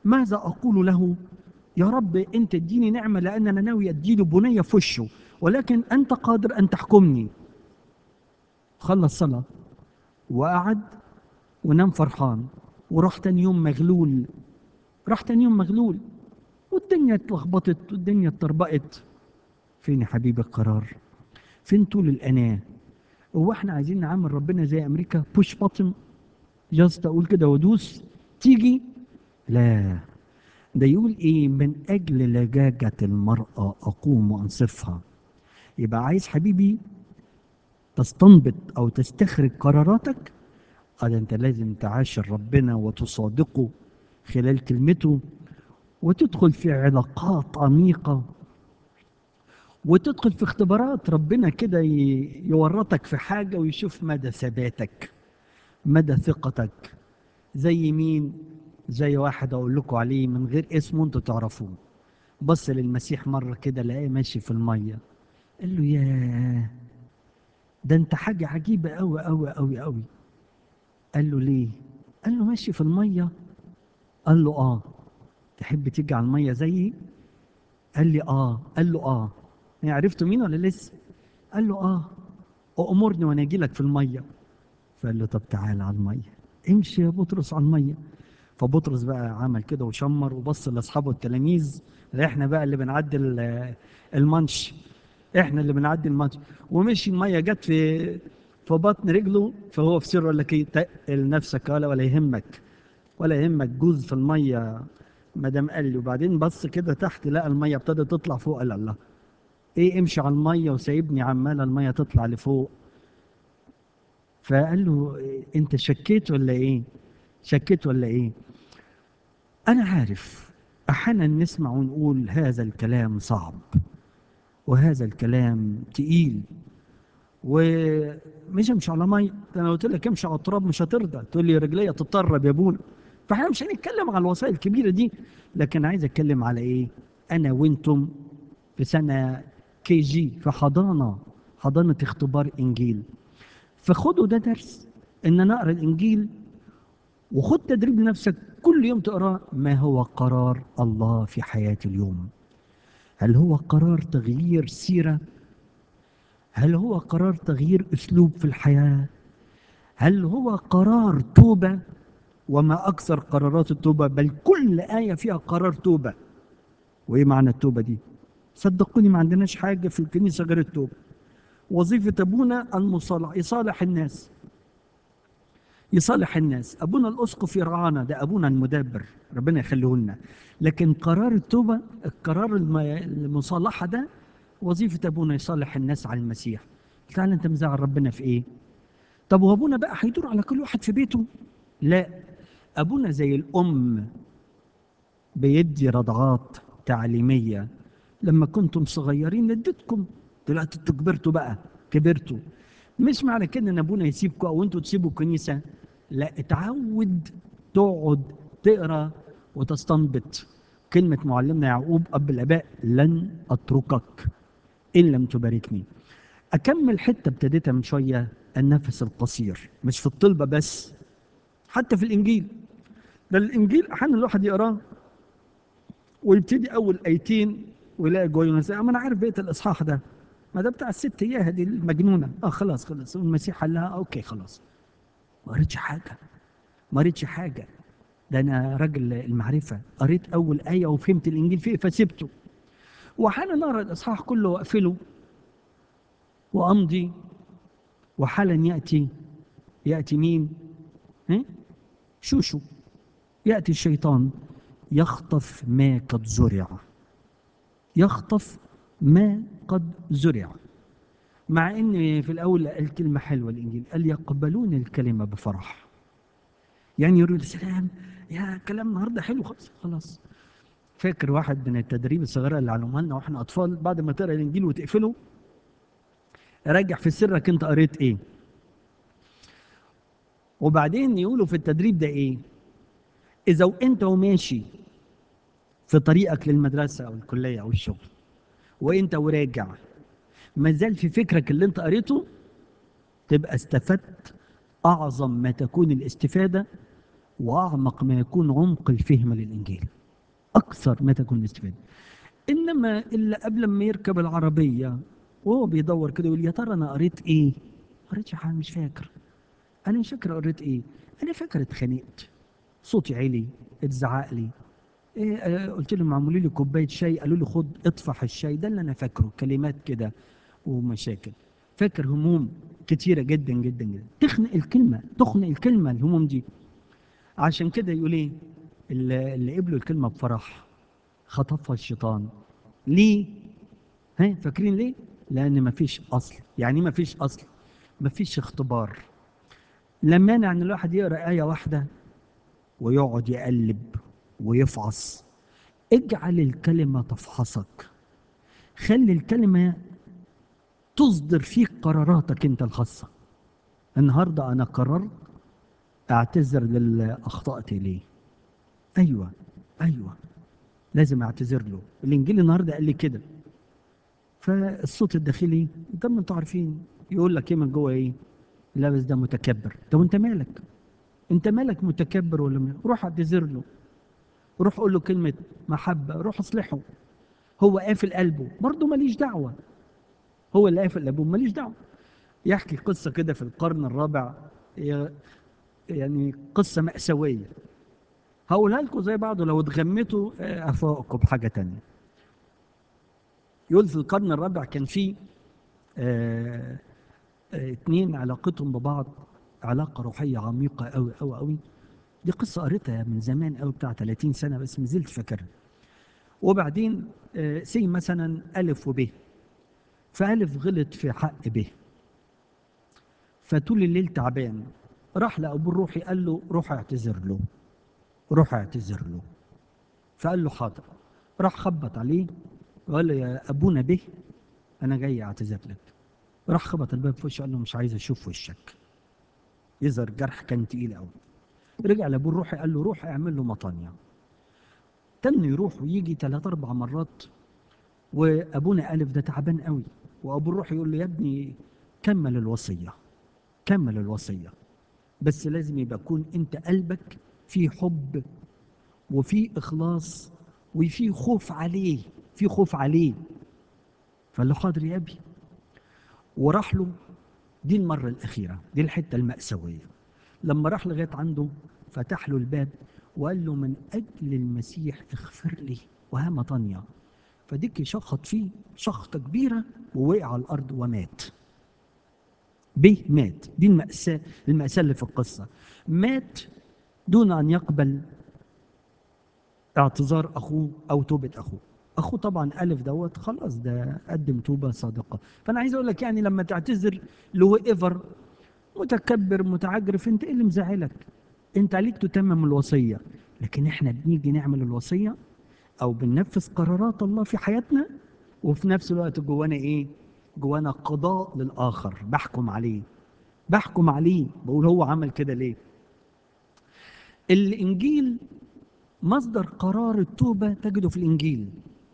ماذا أقول له يا رب أنت اديني نعمة لأن أنا ناوي أديله بنية في وشه ولكن أنت قادر أن تحكمني خلص صلاة وقعد ونام فرحان وراح تاني يوم مغلول راح تاني يوم مغلول والدنيا اتلخبطت والدنيا اتطربقت فين يا حبيبي القرار فين طول الأناة هو احنا عايزين نعمل ربنا زي أمريكا بوش بطن جاست أقول كده وادوس تيجي لا ده يقول ايه من اجل لجاجة المرأة اقوم وانصفها يبقى عايز حبيبي تستنبط او تستخرج قراراتك قال انت لازم تعاشر ربنا وتصادقه خلال كلمته وتدخل في علاقات عميقة وتدخل في اختبارات ربنا كده ي- يورطك في حاجة ويشوف مدى ثباتك مدى ثقتك زي مين زي واحد اقول لكم عليه من غير اسمه انتوا تعرفوه بص للمسيح مرة كده لقاه ماشي في المية قال له ياه ده انت حاجة عجيبة قوي قوي قوي قوي قال له ليه قال له ماشي في المية قال له اه تحب تيجي على المية زيي قال لي اه قال له اه يعني عرفتوا مين ولا لسه قال له اه أأمرني وانا اجي لك في المية فقال له طب تعالى على المية امشي يا بطرس على المية فبطرس بقى عمل كده وشمر وبص لاصحابه التلاميذ احنا بقى اللي بنعدي ال- المانش احنا اللي بنعدي المانش ومشي الميه جت في في بطن رجله فهو في سر قال لك ايه تقل نفسك ولا ولا يهمك ولا يهمك جوز في الميه ما دام قال لي وبعدين بص كده تحت لقى الميه ابتدت تطلع فوق قال الله ايه امشي على الميه وسايبني عماله الميه تطلع لفوق فقال له إيه، انت شكيت ولا ايه شكيت ولا ايه انا عارف احيانا نسمع ونقول هذا الكلام صعب وهذا الكلام تقيل ومش امشي على ميه ده انا قلت لك امشي على التراب مش هترضى تقول لي رجليا تتطرب يا ابونا فاحنا مش هنتكلم على الوسائل الكبيره دي لكن عايز اتكلم على ايه انا وانتم في سنه كي جي في حضانه حضانه اختبار انجيل فخدوا ده درس ان نقرا الانجيل وخد تدريب لنفسك كل يوم تقرا ما هو قرار الله في حياه اليوم هل هو قرار تغيير سيره هل هو قرار تغيير اسلوب في الحياه هل هو قرار توبه وما اكثر قرارات التوبه بل كل ايه فيها قرار توبه وايه معنى التوبه دي صدقوني ما عندناش حاجه في الكنيسه غير التوبه وظيفه ابونا المصالح يصالح الناس يصالح الناس ابونا الاسقف يرعانا ده ابونا المدبر ربنا يخليه لنا لكن قرار التوبه القرار الم- المصالحه ده وظيفه ابونا يصالح الناس على المسيح تعالى انت مزعل ربنا في ايه طب وابونا بقى هيدور على كل واحد في بيته لا ابونا زي الام بيدي رضعات تعليميه لما كنتم صغيرين اديتكم دلوقتي انتوا كبرتوا بقى كبرتوا مش معنى كده ان ابونا يسيبكم او انتوا تسيبوا الكنيسه لا اتعود تقعد تقرا وتستنبط كلمه معلمنا يعقوب اب الاباء لن اتركك ان لم تباركني اكمل حته ابتديتها من شويه النفس القصير مش في الطلبه بس حتى في الانجيل ده الانجيل احيانا الواحد يقراه ويبتدي اول ايتين ويلاقي جوه يونس ما انا عارف بقيه الاصحاح ده ما ده بتاع الست اياها دي المجنونه اه خلاص خلاص والمسيح قال لها اوكي خلاص ما قريتش حاجه ما قريتش حاجه ده انا راجل المعرفه قريت اول ايه وفهمت الانجيل فيه فسبته واحيانا اقرا الاصحاح كله واقفله وامضي وحالا ياتي ياتي مين؟ ها؟ شوشو ياتي الشيطان يخطف ما قد زرع يخطف ما قد زرع مع ان في الاول قال كلمه حلوه الانجيل قال يقبلون الكلمه بفرح يعني يقولوا لي سلام يا كلام النهارده حلو خلاص خلاص فاكر واحد من التدريب الصغيره اللي علموها لنا واحنا اطفال بعد ما تقرا الانجيل وتقفله راجع في سرك انت قريت ايه وبعدين يقولوا في التدريب ده ايه اذا وانت وماشي في طريقك للمدرسه او الكليه او الشغل وانت وراجع ما زال في فكرك اللي انت قريته تبقى استفدت اعظم ما تكون الاستفاده واعمق ما يكون عمق الفهم للانجيل اكثر ما تكون الاستفاده انما اللي قبل ما يركب العربيه وهو بيدور كده يقول يا ترى انا قريت ايه قريت حاجه مش فاكر انا مش فاكر قريت ايه انا فاكر اتخانقت صوتي عالي اتزعق لي إيه آه قلت لهم اعملوا لي كوبايه شاي قالوا لي خد اطفح الشاي ده اللي انا فاكره كلمات كده ومشاكل فاكر هموم كتيره جدا جدا جدا تخنق الكلمه تخنق الكلمه الهموم دي عشان كده يقول ايه اللي اللي قبلوا الكلمه بفرح خطفها الشيطان ليه ها فاكرين ليه لان مفيش اصل يعني ايه مفيش اصل مفيش اختبار لا مانع ان الواحد يقرا ايه واحده ويقعد يقلب ويفعص اجعل الكلمه تفحصك خلي الكلمه تصدر فيك قراراتك انت الخاصه النهارده انا قررت اعتذر للي اخطات اليه ايوه ايوه لازم اعتذر له الانجيل النهارده قال لي كده فالصوت الداخلي ده ما انتوا عارفين يقول لك ايه من جوه ايه لا بس ده متكبر طب انت مالك انت مالك متكبر ولا مالك؟ روح اعتذر له روح قول له كلمه محبه روح اصلحه هو قافل قلبه برضه ماليش دعوه هو اللي قافل قلبه ماليش دعوه يحكي قصه كده في القرن الرابع هي يعني قصه مأساويه هقولها لكم زي بعض ولو اتغمتوا آه، افوقكم بحاجه تانية يقول في القرن الرابع كان في آه، آه، اتنين علاقتهم ببعض علاقة روحية عميقة أوي أوي أوي دي قصة قريتها من زمان أوي بتاع 30 سنة بس ما زلت فاكرها وبعدين آه، سي مثلا ألف وب فألف غلط في حق ب فطول الليل تعبان راح لأبوه الروحي قال له روح اعتذر له روح اعتذر له فقال له حاضر راح خبط عليه وقال له يا ابونا به انا جاي اعتذر لك راح خبط الباب في وشه قال له مش عايز اشوف وشك يظهر الجرح كان تقيل قوي رجع لابوه الروحي قال له روح اعمل له مطانيه تم يروح ويجي ثلاث اربع مرات وابونا الف ده تعبان قوي وابوه الروحي يقول له يا ابني كمل الوصيه كمل الوصيه بس لازم يبقى يكون انت قلبك فيه حب وفيه اخلاص وفيه خوف عليه في خوف عليه فقال له حاضر يا ابي وراح له دي المره الاخيره دي الحته الماساويه لما راح لغايه عنده فتح له الباب وقال له من اجل المسيح اغفر لي وهام طانية فديك شخط فيه شخطه كبيره ووقع على الارض ومات به مات دي المأساة المأساة اللي في القصة مات دون أن يقبل اعتذار أخوه أو توبة أخوه أخوه طبعا ألف دوت خلاص ده قدم توبة صادقة فأنا عايز أقول لك يعني لما تعتذر لو ايفر متكبر متعجرف أنت إيه اللي مزعلك أنت عليك تتمم الوصية لكن إحنا بنيجي نعمل الوصية أو بننفذ قرارات الله في حياتنا وفي نفس الوقت جوانا إيه جوانا قضاء للآخر بحكم عليه بحكم عليه بقول هو عمل كده ليه الإنجيل مصدر قرار التوبة تجده في الإنجيل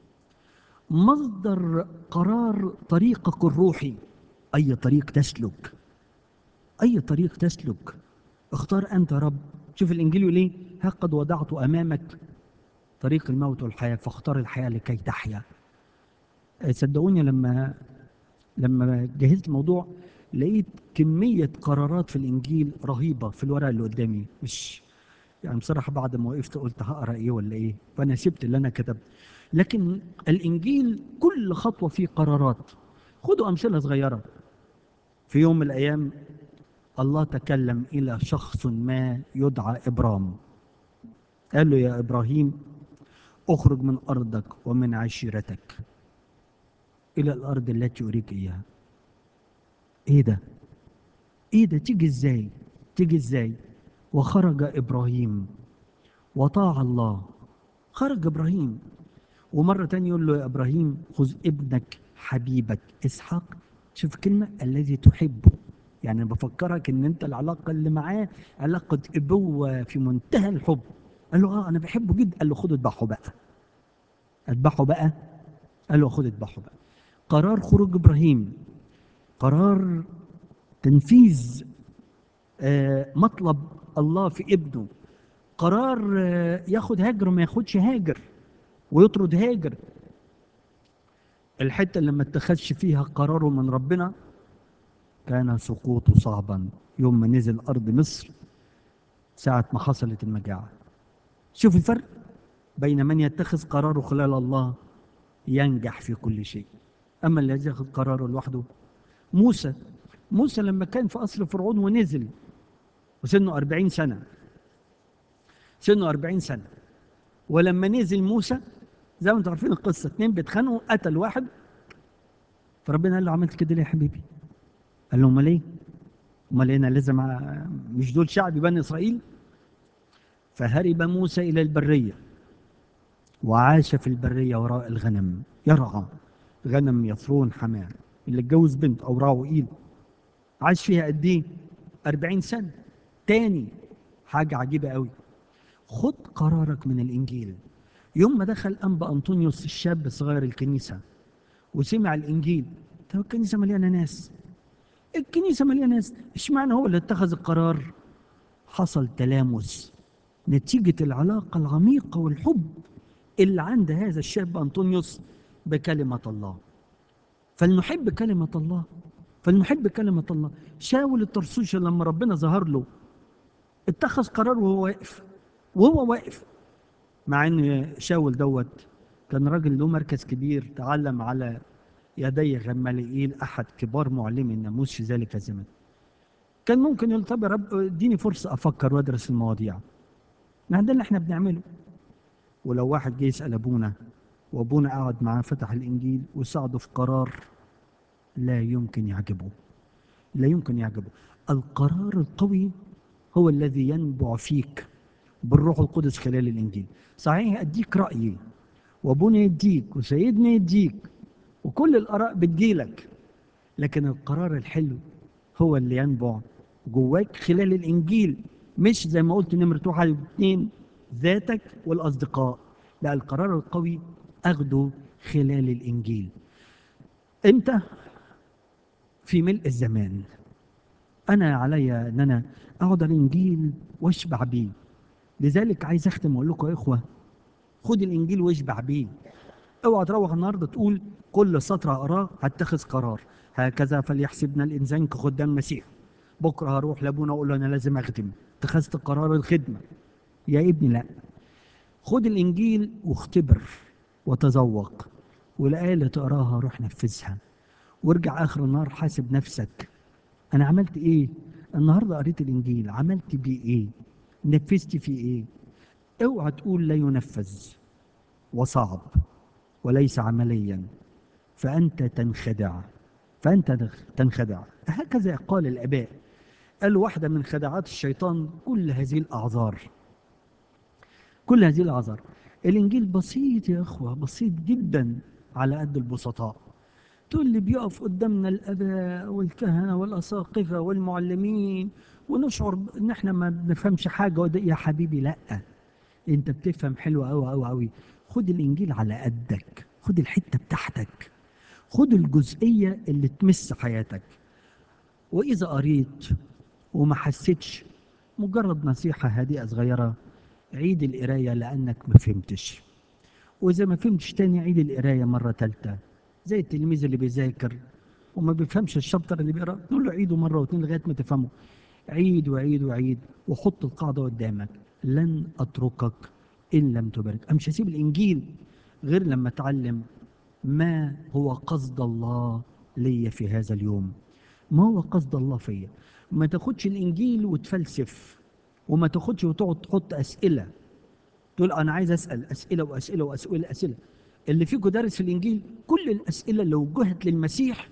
مصدر قرار طريقك الروحي أي طريق تسلك أي طريق تسلك اختار أنت يا رب شوف الإنجيل يقول إيه ها قد وضعت أمامك طريق الموت والحياة فاختار الحياة لكي تحيا صدقوني لما لما جهزت الموضوع لقيت كمية قرارات في الإنجيل رهيبة في الورقة اللي قدامي مش يعني بصراحة بعد ما وقفت قلت هقرا إيه ولا إيه فأنا سبت اللي أنا كتبت لكن الإنجيل كل خطوة فيه قرارات خدوا أمثلة صغيرة في يوم من الأيام الله تكلم إلى شخص ما يدعى إبرام قال له يا إبراهيم اخرج من أرضك ومن عشيرتك إلى الأرض التي أريك إياها إيه ده؟ إيه ده تيجي إزاي؟ تيجي إزاي؟ وخرج إبراهيم وطاع الله خرج إبراهيم ومرة تانية يقول له يا إبراهيم خذ ابنك حبيبك إسحاق شوف كلمة الذي تحبه يعني بفكرك ان انت العلاقة اللي معاه علاقة ابوة في منتهى الحب قال له اه انا بحبه جدا قال له خد اذبحه بقى اذبحه بقى قال له خد اذبحه بقى قرار خروج ابراهيم قرار تنفيذ آه، مطلب الله في ابنه قرار آه، ياخد هاجر وما ياخدش هاجر ويطرد هاجر الحتة اللي ما اتخذش فيها قراره من ربنا كان سقوطه صعبا يوم ما نزل أرض مصر ساعة ما حصلت المجاعة شوف الفرق بين من يتخذ قراره خلال الله ينجح في كل شيء أما الذي ياخذ قراره لوحده موسى موسى لما كان في قصر فرعون ونزل وسنه أربعين سنة سنه أربعين سنة ولما نزل موسى زي ما انتم عارفين القصة اتنين بيتخانقوا قتل واحد فربنا قال له عملت كده ليه يا حبيبي؟ قال له امال ايه؟ امال انا لازم أ- مش دول شعب بني اسرائيل؟ فهرب موسى الى البريه وعاش في البريه وراء الغنم يرعى غنم يثرون حمام اللي اتجوز بنت او راعوا عاش فيها قد ايه؟ 40 سنه تاني حاجه عجيبه قوي خد قرارك من الانجيل يوم ما دخل انبا انطونيوس الشاب صغير الكنيسه وسمع الانجيل طب الكنيسه مليانه ناس الكنيسه مليانه ناس اشمعنى هو اللي اتخذ القرار حصل تلامس نتيجه العلاقه العميقه والحب اللي عند هذا الشاب انطونيوس بكلمه الله فلنحب كلمه الله فلنحب كلمه الله شاول الترسوشي لما ربنا ظهر له اتخذ قرار وهو واقف وهو واقف مع ان شاول دوت كان راجل له مركز كبير تعلم على يدي غمالئيل احد كبار معلمي الناموس في ذلك الزمن كان ممكن يقول طب يا رب اديني فرصه افكر وادرس المواضيع ما ده اللي احنا بنعمله ولو واحد جه يسال ابونا وابونا قعد معاه فتح الانجيل وساعده في قرار لا يمكن يعجبه لا يمكن يعجبه القرار القوي هو الذي ينبع فيك بالروح القدس خلال الانجيل صحيح اديك رايي وابونا يديك وسيدنا يديك وكل الاراء بتجيلك لكن القرار الحلو هو اللي ينبع جواك خلال الانجيل مش زي ما قلت نمره واحد واثنين ذاتك والاصدقاء لا القرار القوي اخده خلال الانجيل امتى في ملء الزمان انا عليا ان انا اقعد على الانجيل واشبع بيه لذلك عايز اختم واقول لكم يا اخوه خد الانجيل واشبع بيه اوعى تروح النهارده تقول كل سطر اقراه هتخذ قرار هكذا فليحسبنا الانسان كخدام مسيح بكره هروح لابونا اقول له انا لازم اخدم اتخذت قرار الخدمه يا ابني لا خد الانجيل واختبر وتذوق والايه اللي تقراها روح نفذها وارجع اخر النهار حاسب نفسك انا عملت ايه النهارده قريت الانجيل عملت بيه ايه نفذت فيه ايه اوعى تقول لا ينفذ وصعب وليس عمليا فانت تنخدع فانت تنخدع هكذا قال الاباء قالوا واحده من خدعات الشيطان كل هذه الاعذار كل هذه الاعذار الانجيل بسيط يا اخوه بسيط جدا على قد البسطاء تقول لي بيقف قدامنا الاباء والكهنه والاساقفه والمعلمين ونشعر ان احنا ما بنفهمش حاجه وده يا حبيبي لا انت بتفهم حلو قوي قوي قوي خد الانجيل على قدك خد الحته بتاعتك خد الجزئيه اللي تمس حياتك واذا قريت وما حسيتش مجرد نصيحه هادئه صغيره عيد القرايه لانك ما فهمتش واذا ما فهمتش تاني عيد القرايه مره ثالثه زي التلميذ اللي بيذاكر وما بيفهمش الشابتر اللي بيقرا تقول له عيده مره واثنين لغايه ما تفهمه عيد وعيد وعيد وحط القاعده قدامك لن اتركك ان لم تبارك انا مش هسيب الانجيل غير لما اتعلم ما هو قصد الله ليا في هذا اليوم ما هو قصد الله فيا ما تاخدش الانجيل وتفلسف وما تاخدش وتقعد تحط اسئله تقول انا عايز اسال اسئله واسئله واسئله اسئله اللي فيكم دارس في الانجيل كل الاسئله اللي وجهت للمسيح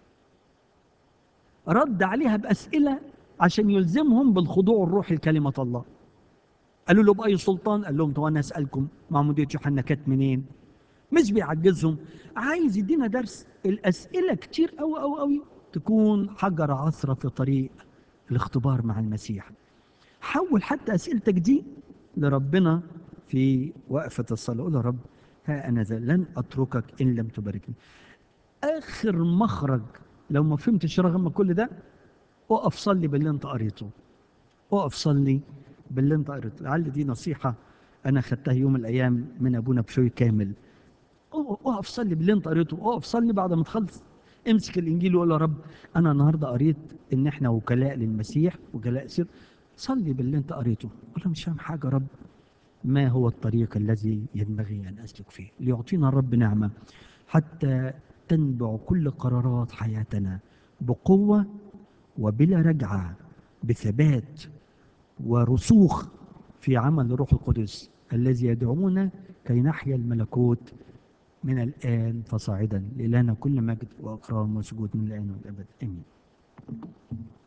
رد عليها باسئله عشان يلزمهم بالخضوع الروحي لكلمه الله قالوا له باي سلطان قال لهم طب انا اسالكم معموديه يوحنا كانت منين مش بيعجزهم عايز يدينا درس الاسئله كتير قوي قوي قوي تكون حجر عثره في طريق الاختبار مع المسيح حول حتى اسئلتك دي لربنا في وقفه الصلاه قول يا رب ها انا ذا لن اتركك ان لم تباركني اخر مخرج لو ما فهمتش رغم كل ده اقف صلي باللي انت قريته اقف صلي باللي انت قريته لعل دي نصيحة أنا خدتها يوم من الأيام من أبونا بشوي كامل اقف صلي باللي انت قريته اقف صلي بعد ما تخلص امسك الانجيل وقول يا رب انا النهارده قريت ان احنا وكلاء للمسيح وكلاء سر صلي باللي انت قريته قول له مش فاهم حاجه يا رب ما هو الطريق الذي ينبغي ان اسلك فيه ليعطينا الرب نعمه حتى تنبع كل قرارات حياتنا بقوه وبلا رجعه بثبات ورسوخ في عمل الروح القدس الذي يدعونا كي نحيا الملكوت من الآن فصاعدا لإلهنا كل مجد وأكرام وسجود من الآن والأبد آمين